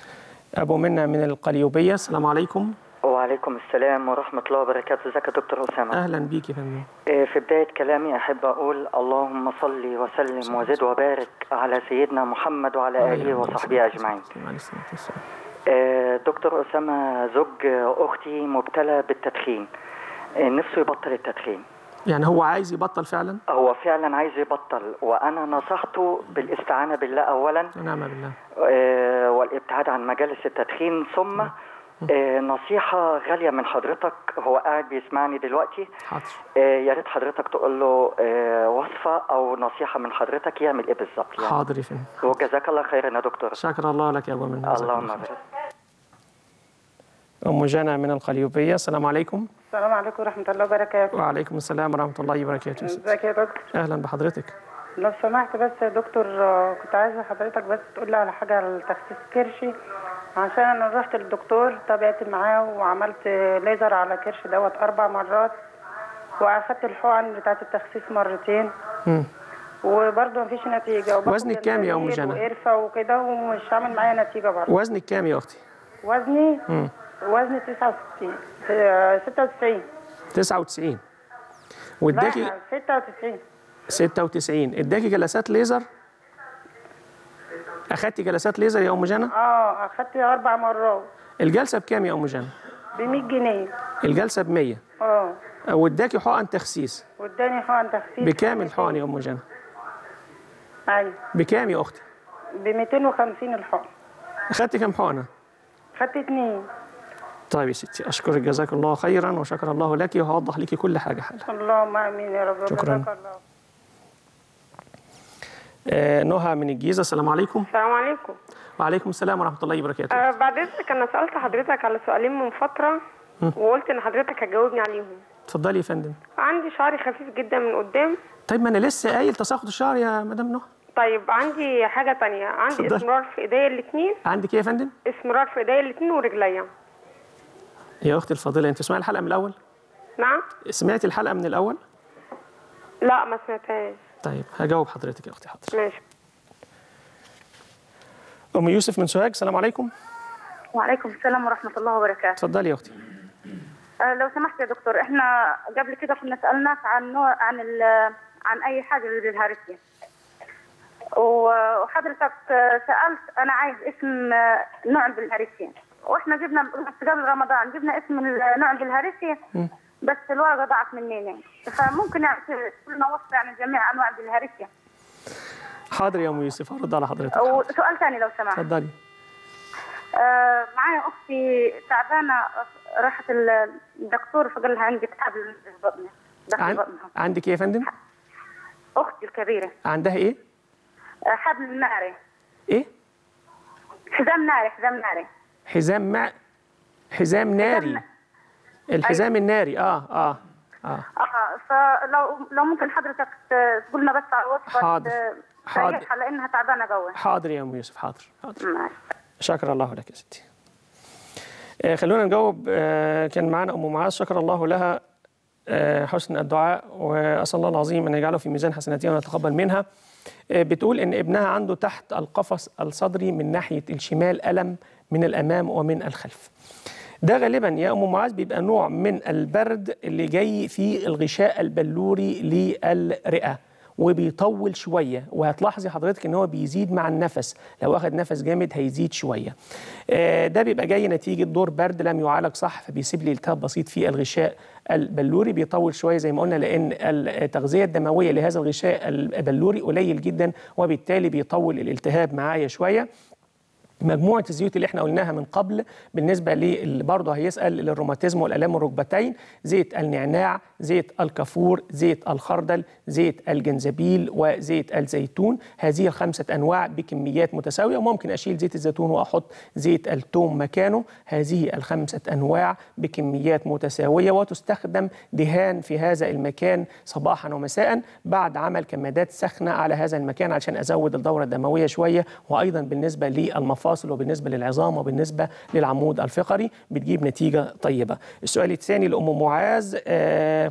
ابو منا من القليوبيه السلام عليكم وعليكم السلام ورحمة الله وبركاته ازيك يا دكتور أسامة اهلا بيك يا فندم آه، في بداية كلامي أحب أقول اللهم صل وسلم وزد وبارك على سيدنا محمد وعلى آله وصحبه أجمعين عليه الصلاه والسلام آه، دكتور أسامة زوج أختي مبتلى بالتدخين آه، نفسه يبطل التدخين يعني هو عايز يبطل فعلا هو فعلا عايز يبطل وأنا نصحته بالاستعانة بالله أولا ونعم بالله آه، والابتعاد عن مجالس التدخين ثم آه، نصيحة غالية من حضرتك هو قاعد بيسمعني دلوقتي حاضر آه، يا ريت حضرتك تقول له آه، وصفة أو نصيحة من حضرتك يعمل إيه بالظبط يعني حاضر يا فندم وجزاك الله خيرا يا دكتور شكر الله لك يا ابو منا جزاك اللهم الله خير. بارك ام جنى من القليوبيه السلام عليكم السلام عليكم ورحمة الله وبركاته وعليكم السلام ورحمه الله وبركاته ازيك يا دكتور اهلا بحضرتك لو سمحت بس يا دكتور آه، كنت عايزة حضرتك بس تقول لي على حاجة على تخسيس كرشي عشان انا رحت للدكتور تابعت معاه وعملت ليزر على كرشي دوت اربع مرات واخدت الحقن بتاعت التخسيس مرتين مم. وبرضه مفيش نتيجة وباخد وزنك كام يا أم جنزبيل جنى؟ وقرفة وكده ومش عامل معايا نتيجة برضه وزنك كام يا اختي وزني مم. وزني 69 آه، 96 99 واداكي لا 96 96 اداكي جلسات ليزر اخدتي جلسات ليزر يا ام جنى اه اخدت اربع مرات الجلسه بكام يا ام جنى ب 100 جنيه الجلسه ب 100 اه واداكي حقن تخسيس واداني حقن تخسيس بكام الحقن يا ام جنى ايوه بكام يا اختي ب 250 الحقن اخدتي كام حقنه خدت اتنين طيب يا ستي اشكرك جزاك الله خيرا وشكر الله لك وهوضح لك كل حاجه حالا اللهم امين يا رب شكراً. جزاك الله آه نهى من الجيزه السلام عليكم السلام عليكم وعليكم السلام ورحمه الله وبركاته أه بعد اذنك انا سالت حضرتك على سؤالين من فتره وقلت ان حضرتك هتجاوبني عليهم اتفضلي يا فندم عندي شعري خفيف جدا من قدام طيب ما انا لسه قايل تساقط الشعر يا مدام نهى طيب عندي حاجه تانية عندي اتفضل. اسمرار في ايديا الاثنين عندك ايه يا فندم اسمرار في ايديا الاثنين ورجليا يا اختي الفاضله انت سمعت الحلقه من الاول نعم سمعتي الحلقه من الاول لا ما سمعتهاش طيب هجاوب حضرتك يا اختي حاضر ماشي ام يوسف من سوهاج السلام عليكم وعليكم السلام ورحمة الله وبركاته اتفضلي يا اختي أه لو سمحت يا دكتور احنا قبل كده كنا سألناك عن نوع عن ال عن أي حاجة للهارسيا و- وحضرتك آه، سألت أنا عايز اسم آه، نوع بالهارسيا واحنا جبنا بس قبل رمضان جبنا اسم النوع بالهارسيا بس الورقة ضاعت مننا فممكن يعني تقول لنا وصف يعني جميع أنواع بالهارسيا حاضر يا ام يوسف هرد على حضرتك وسؤال ثاني لو سمحت اتفضلي آه، معايا اختي تعبانه راحت الدكتور فقال لها عندك حبل في بطنها داخل عن... بطنها عندك ايه يا فندم اختي الكبيره عندها ايه آه، حبل ناري ايه حزام ناري حزام ناري حزام مع حزام ناري الحزام الناري اه اه اه اه فلو لو ممكن حضرتك ت- تقول لنا بس على وصفه حاضر. آه، حاضر. تريحها لانها تعبانه قوي حاضر يا ام يوسف حاضر حاضر ماشي. شكر الله لك يا ستي آه خلونا نجاوب آه كان معانا ام معاذ شكر الله لها آه حسن الدعاء واسال الله العظيم ان يجعله في ميزان حسناتها ونتقبل منها آه بتقول ان ابنها عنده تحت القفص الصدري من ناحيه الشمال الم من الامام ومن الخلف ده غالبا يا ام معاذ بيبقى نوع من البرد اللي جاي في الغشاء البلوري للرئه وبيطول شويه وهتلاحظي حضرتك ان هو بيزيد مع النفس لو اخذ نفس جامد هيزيد شويه آه، ده بيبقى جاي نتيجه دور برد لم يعالج صح فبيسيب لي التهاب بسيط في الغشاء البلوري بيطول شويه زي ما قلنا لان التغذيه الدمويه لهذا الغشاء البلوري قليل جدا وبالتالي بيطول الالتهاب معايا شويه مجموعة الزيوت اللي احنا قلناها من قبل بالنسبة اللي برضه هيسأل للروماتيزم والآلام الركبتين زيت النعناع زيت الكافور زيت الخردل زيت الجنزبيل وزيت الزيتون هذه الخمسة أنواع بكميات متساوية وممكن أشيل زيت الزيتون وأحط زيت التوم مكانه هذه الخمسة أنواع بكميات متساوية وتستخدم دهان في هذا المكان صباحا ومساء بعد عمل كمادات سخنة على هذا المكان عشان أزود الدورة الدموية شوية وأيضا بالنسبة للمفاصل وبالنسبة للعظام وبالنسبة للعمود الفقري بتجيب نتيجة طيبة السؤال الثاني لأم معاذ آه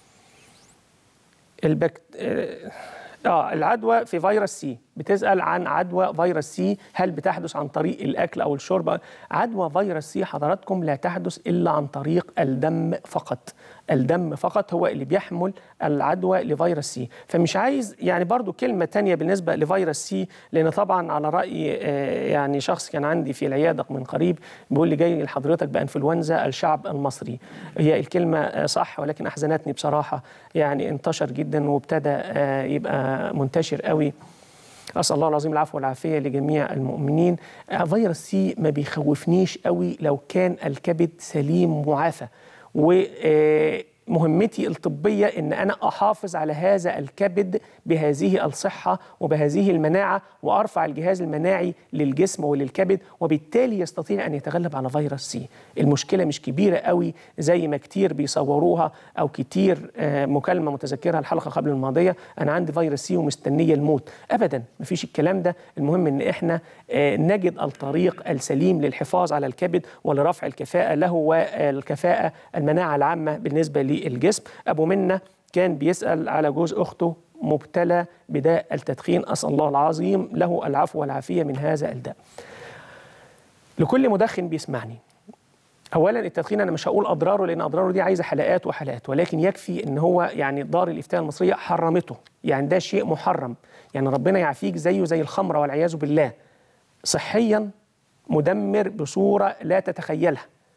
البكت... آه اه العدوى في فيروس سي بتسال عن عدوى فيروس سي هل بتحدث عن طريق الاكل او الشرب عدوى فيروس سي حضراتكم لا تحدث الا عن طريق الدم فقط الدم فقط هو اللي بيحمل العدوى لفيروس سي فمش عايز يعني برضو كلمة تانية بالنسبة لفيروس سي لأن طبعا على رأي آه، يعني شخص كان عندي في العيادة من قريب بيقول لي جاي لحضرتك بأنفلونزا الشعب المصري هي الكلمة آه، صح ولكن أحزنتني بصراحة يعني انتشر جدا وابتدى آه، يبقى منتشر قوي اسال الله العظيم العفو والعافيه لجميع المؤمنين آه، فيروس سي ما بيخوفنيش قوي لو كان الكبد سليم معافى ومهمتي الطبيه ان انا احافظ على هذا الكبد بهذه الصحه وبهذه المناعه وارفع الجهاز المناعي للجسم وللكبد وبالتالي يستطيع ان يتغلب على فيروس سي المشكله مش كبيره قوي زي ما كتير بيصوروها او كتير آه، مكالمه متذكرها الحلقه قبل الماضيه انا عندي فيروس سي ومستنيه الموت ابدا مفيش الكلام ده المهم ان احنا آه، نجد الطريق السليم للحفاظ على الكبد ولرفع الكفاءه له والكفاءه المناعه العامه بالنسبه للجسم ابو منا كان بيسال على جوز اخته مبتلى بداء التدخين اسال الله العظيم له العفو والعافيه من هذا الداء لكل مدخن بيسمعني اولا التدخين انا مش هقول اضراره لان اضراره دي عايزه حلقات وحلقات ولكن يكفي ان هو يعني دار الافتاء المصريه حرمته يعني ده شيء محرم يعني ربنا يعافيك زيه زي الخمره والعياذ بالله صحيا مدمر بصوره لا تتخيلها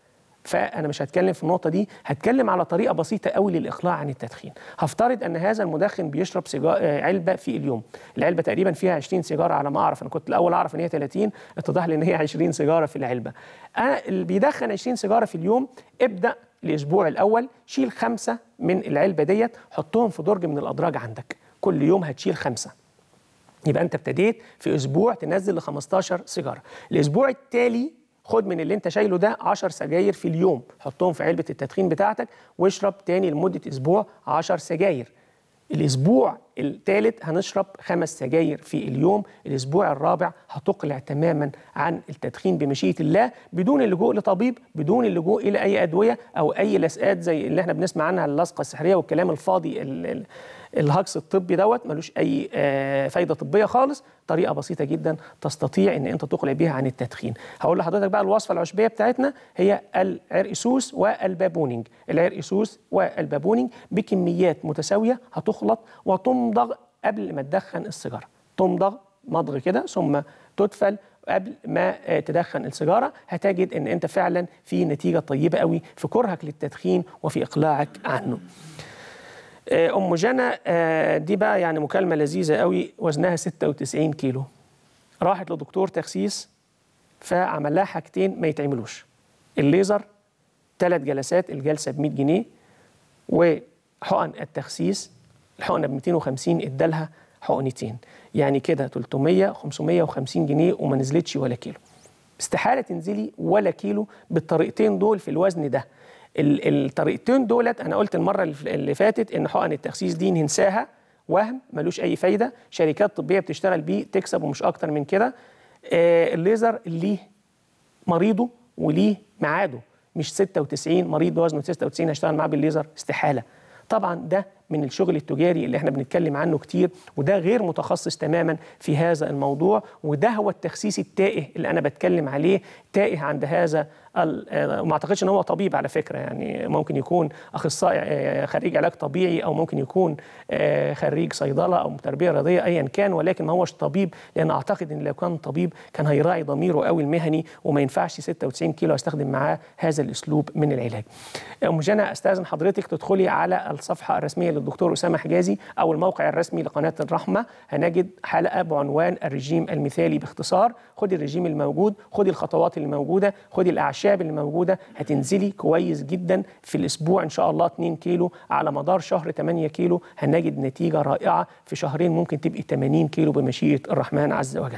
فانا مش هتكلم في النقطه دي هتكلم على طريقه بسيطه قوي للاقلاع عن التدخين هفترض ان هذا المدخن بيشرب سيجار آه، علبه في اليوم العلبه تقريبا فيها 20 سيجاره على ما اعرف انا كنت الاول اعرف ان هي 30 اتضح لي ان هي 20 سيجاره في العلبه انا اللي بيدخن 20 سيجاره في اليوم ابدا الاسبوع الاول شيل خمسه من العلبه ديت حطهم في درج من الادراج عندك كل يوم هتشيل خمسه يبقى انت ابتديت في اسبوع تنزل ل 15 سيجاره الاسبوع التالي خد من اللي انت شايله ده 10 سجاير في اليوم حطهم في علبه التدخين بتاعتك واشرب تاني لمده اسبوع 10 سجاير الاسبوع الثالث هنشرب خمس سجاير في اليوم الاسبوع الرابع هتقلع تماما عن التدخين بمشيئه الله بدون اللجوء لطبيب بدون اللجوء الى اي ادويه او اي لسقات زي اللي احنا بنسمع عنها اللصقه السحريه والكلام الفاضي ال- ال- الهجص الطبي دوت ملوش اي آه، فايده طبيه خالص طريقه بسيطه جدا تستطيع ان انت تقلع بيها عن التدخين هقول لحضرتك بقى الوصفه العشبيه بتاعتنا هي العرقسوس والبابونينج العرقسوس والبابونينج بكميات متساويه هتخلط وتمضغ قبل ما تدخن السيجاره تمضغ مضغ كده ثم تدفل قبل ما آه، تدخن السيجاره هتجد ان انت فعلا في نتيجه طيبه قوي في كرهك للتدخين وفي اقلاعك عنه آه، ام جنى آه، دي بقى يعني مكالمه لذيذه قوي وزنها 96 كيلو راحت لدكتور تخسيس فعمل لها حاجتين ما يتعملوش الليزر ثلاث جلسات الجلسه ب 100 جنيه وحقن التخسيس الحقنه ب 250 ادالها حقنتين يعني كده 300 550 جنيه وما نزلتش ولا كيلو استحاله تنزلي ولا كيلو بالطريقتين دول في الوزن ده ال- الطريقتين دولت انا قلت المره اللي ف- اللي فاتت ان حقن التخسيس دي ننساها وهم ملوش اي فايده شركات طبيه بتشتغل بيه تكسب ومش اكتر من كده آه الليزر ليه مريضه وليه ميعاده مش 96 مريض وزنه 96 هشتغل معاه بالليزر استحاله طبعا ده من الشغل التجاري اللي احنا بنتكلم عنه كتير وده غير متخصص تماما في هذا الموضوع وده هو التخسيس التائه اللي انا بتكلم عليه تائه عند هذا ال- آه، وما اعتقدش ان هو طبيب على فكره يعني ممكن يكون اخصائي آه، خريج علاج طبيعي او ممكن يكون آه، خريج صيدله او تربيه رياضيه ايا كان ولكن ما هوش طبيب لان اعتقد ان لو كان طبيب كان هيراعي ضميره قوي المهني وما ينفعش 96 كيلو استخدم معاه هذا الاسلوب من العلاج. ام جنى استاذن حضرتك تدخلي على الصفحه الرسميه للدكتور اسامه حجازي او الموقع الرسمي لقناه الرحمه هنجد حلقه بعنوان الرجيم المثالي باختصار خدي الرجيم الموجود خدي الخطوات اللي موجوده خدي الاعشاب اللي موجوده هتنزلي كويس جدا في الاسبوع ان شاء الله 2 كيلو على مدار شهر 8 كيلو هنجد نتيجه رائعه في شهرين ممكن تبقي 80 كيلو بمشيئه الرحمن عز وجل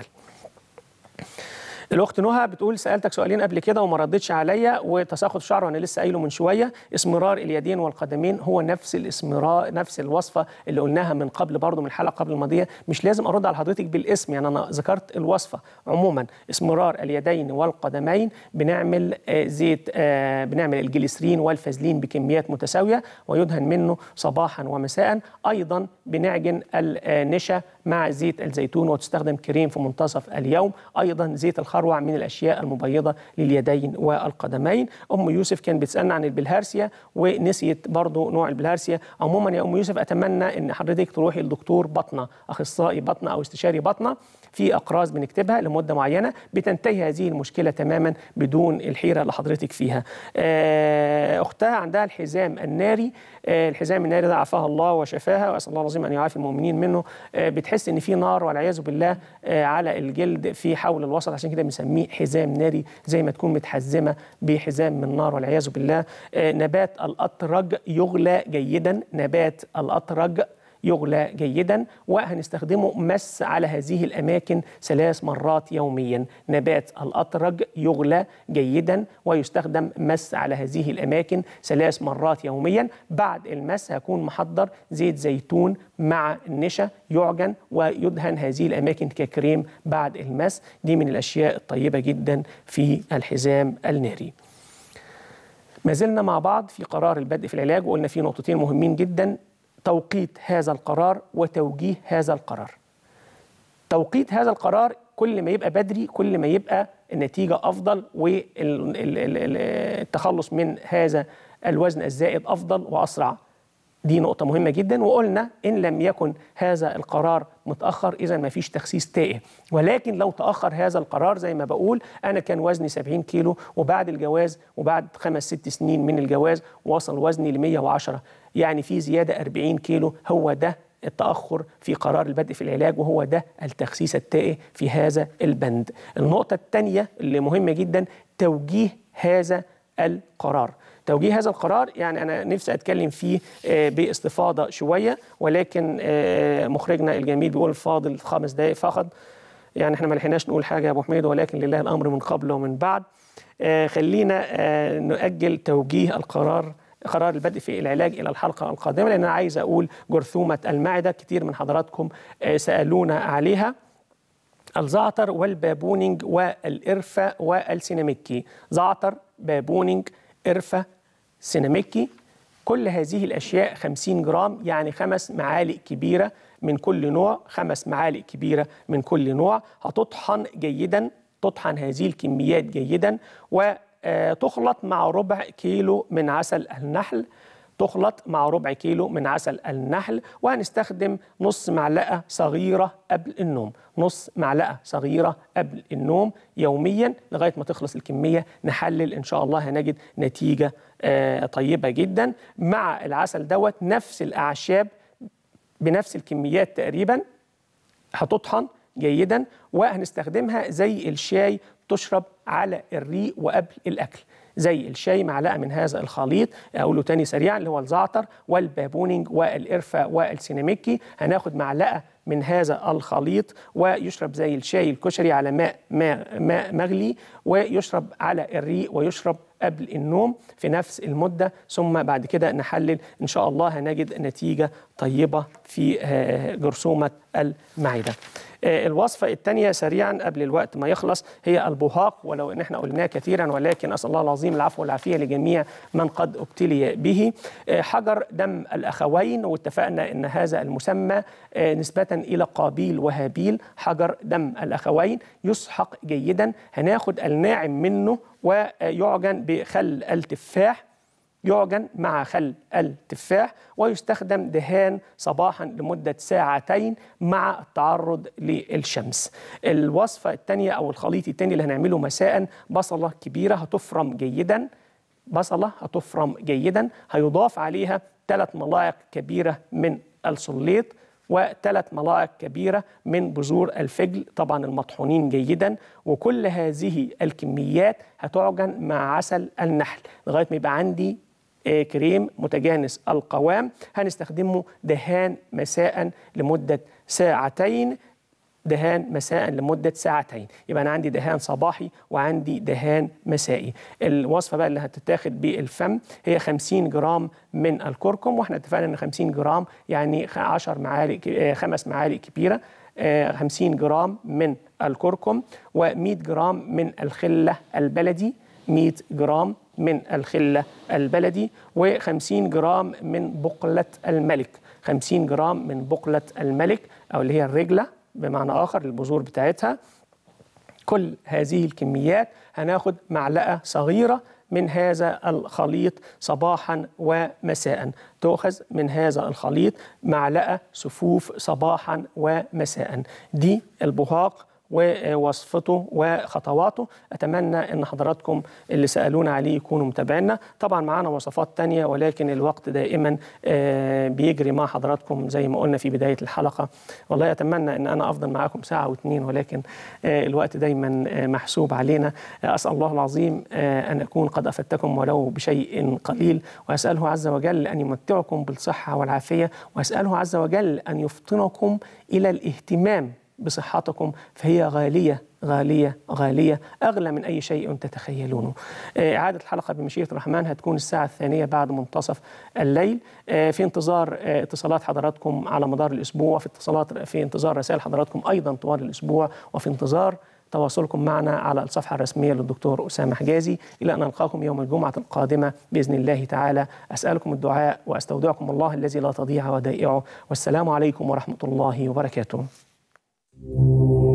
الاخت نهى بتقول سالتك سؤالين قبل كده وما ردتش عليا وتساقط شعر وانا لسه قايله من شويه اسمرار اليدين والقدمين هو نفس الاسمرار نفس الوصفه اللي قلناها من قبل برضو من الحلقه قبل الماضيه مش لازم ارد على حضرتك بالاسم يعني انا ذكرت الوصفه عموما اسمرار اليدين والقدمين بنعمل آه، زيت آه، بنعمل الجليسرين والفازلين بكميات متساويه ويدهن منه صباحا ومساء ايضا بنعجن النشا مع زيت الزيتون وتستخدم كريم في منتصف اليوم ايضا زيت الخروع من الاشياء المبيضه لليدين والقدمين ام يوسف كان بتسالنا عن البلهارسيا ونسيت برضو نوع البلهارسيا عموما يا ام يوسف اتمنى ان حضرتك تروحي لدكتور بطنه اخصائي بطنه او استشاري بطنه في اقراص بنكتبها لمده معينه بتنتهي هذه المشكله تماما بدون الحيره اللي حضرتك فيها آه، اختها عندها الحزام الناري آه، الحزام الناري ده عافاها الله وشفاها واسال الله العظيم ان يعافي المؤمنين منه آه، بتحس ان في نار والعياذ بالله آه، على الجلد في حول الوسط عشان كده بنسميه حزام ناري زي ما تكون متحزمه بحزام من نار والعياذ بالله آه، نبات الاطرج يغلى جيدا نبات الاطرج يغلى جيدا وهنستخدمه مس على هذه الأماكن ثلاث مرات يوميا نبات الأطرج يغلى جيدا ويستخدم مس على هذه الأماكن ثلاث مرات يوميا بعد المس هكون محضر زيت زيتون مع النشا يعجن ويدهن هذه الأماكن ككريم بعد المس دي من الأشياء الطيبة جدا في الحزام الناري ما زلنا مع بعض في قرار البدء في العلاج وقلنا في نقطتين مهمين جدا توقيت هذا القرار وتوجيه هذا القرار توقيت هذا القرار كل ما يبقى بدري كل ما يبقى النتيجة أفضل والتخلص من هذا الوزن الزائد أفضل وأسرع دي نقطة مهمة جدا وقلنا إن لم يكن هذا القرار متأخر إذا ما فيش تخسيس تائه ولكن لو تأخر هذا القرار زي ما بقول أنا كان وزني 70 كيلو وبعد الجواز وبعد خمس ست سنين من الجواز وصل وزني ل 110 يعني في زيادة 40 كيلو هو ده التأخر في قرار البدء في العلاج وهو ده التخسيس التائه في هذا البند النقطة الثانية اللي مهمة جدا توجيه هذا القرار توجيه هذا القرار يعني انا نفسي اتكلم فيه آه، باستفاضه شويه ولكن آه، مخرجنا الجميل بيقول فاضل خمس دقائق فقط يعني احنا ما لحقناش نقول حاجه يا ابو حميد ولكن لله الامر من قبل ومن بعد آه، خلينا آه، نؤجل توجيه القرار قرار البدء في العلاج الى الحلقه القادمه لان انا عايز اقول جرثومه المعده كتير من حضراتكم آه، سالونا عليها الزعتر والبابونج والقرفة والسيناميكي زعتر بابونج قرفة سيناميكي كل هذه الأشياء 50 جرام يعني خمس معالق كبيرة من كل نوع خمس معالق كبيرة من كل نوع هتطحن جيدا تطحن هذه الكميات جيدا وتخلط مع ربع كيلو من عسل النحل تخلط مع ربع كيلو من عسل النحل وهنستخدم نص معلقة صغيرة قبل النوم نص معلقة صغيرة قبل النوم يوميا لغاية ما تخلص الكمية نحلل إن شاء الله هنجد نتيجة آه، طيبة جدا مع العسل دوت نفس الأعشاب بنفس الكميات تقريبا هتطحن جيدا وهنستخدمها زي الشاي تشرب على الريق وقبل الأكل زي الشاي معلقة من هذا الخليط أقوله تاني سريعا اللي هو الزعتر والبابونج والقرفة والسيناميكي هناخد معلقة من هذا الخليط ويشرب زي الشاي الكشري على ماء ماء, ماء مغلي ويشرب على الريق ويشرب قبل النوم في نفس المدة ثم بعد كده نحلل إن شاء الله هنجد نتيجة طيبة في آه، جرثومة المعدة آه، الوصفة الثانية سريعا قبل الوقت ما يخلص هي البهاق ولو ان احنا قلناه كثيرا ولكن اسال الله العظيم العفو والعافية لجميع من قد ابتلي به آه، حجر دم الاخوين واتفقنا ان هذا المسمى آه، نسبة الى قابيل وهابيل حجر دم الاخوين يسحق جيدا هناخد الناعم منه ويعجن بخل التفاح يعجن مع خل التفاح ويستخدم دهان صباحا لمدة ساعتين مع التعرض للشمس الوصفة الثانية أو الخليط الثاني اللي هنعمله مساء بصلة كبيرة هتفرم جيدا بصلة هتفرم جيدا هيضاف عليها ثلاث ملاعق كبيرة من السليط وثلاث ملاعق كبيرة من بذور الفجل طبعا المطحونين جيدا وكل هذه الكميات هتعجن مع عسل النحل لغاية ما يبقى عندي آه، كريم متجانس القوام هنستخدمه دهان مساء لمدة ساعتين دهان مساء لمدة ساعتين يبقى أنا عندي دهان صباحي وعندي دهان مسائي الوصفة بقى اللي هتتاخد بالفم هي 50 جرام من الكركم واحنا اتفقنا ان 50 جرام يعني 10 معالق آه، خمس معالق كبيرة آه، 50 جرام من الكركم و100 جرام من الخلة البلدي 100 جرام من الخلة البلدي و50 جرام من بقلة الملك 50 جرام من بقلة الملك أو اللي هي الرجلة بمعنى آخر البذور بتاعتها كل هذه الكميات هناخد معلقة صغيرة من هذا الخليط صباحا ومساء تؤخذ من هذا الخليط معلقة سفوف صباحا ومساء دي البهاق ووصفته وخطواته اتمنى ان حضراتكم اللي سالونا عليه يكونوا متابعينا طبعا معانا وصفات تانية ولكن الوقت دائما آه، بيجري مع حضراتكم زي ما قلنا في بدايه الحلقه والله اتمنى ان انا افضل معاكم ساعه واتنين ولكن آه، الوقت دايما آه، محسوب علينا آه، اسال الله العظيم آه، ان اكون قد افدتكم ولو بشيء قليل واساله عز وجل ان يمتعكم بالصحه والعافيه واساله عز وجل ان يفطنكم الى الاهتمام بصحتكم فهي غالية غالية غالية أغلى من أي شيء تتخيلونه آه، إعادة الحلقة بمشيئة الرحمن هتكون الساعة الثانية بعد منتصف الليل آه، في انتظار آه، اتصالات حضراتكم على مدار الأسبوع وفي اتصالات في انتظار رسائل حضراتكم أيضا طوال الأسبوع وفي انتظار تواصلكم معنا على الصفحة الرسمية للدكتور أسامة حجازي إلى أن نلقاكم يوم الجمعة القادمة بإذن الله تعالى أسألكم الدعاء وأستودعكم الله الذي لا تضيع ودائعه والسلام عليكم ورحمة الله وبركاته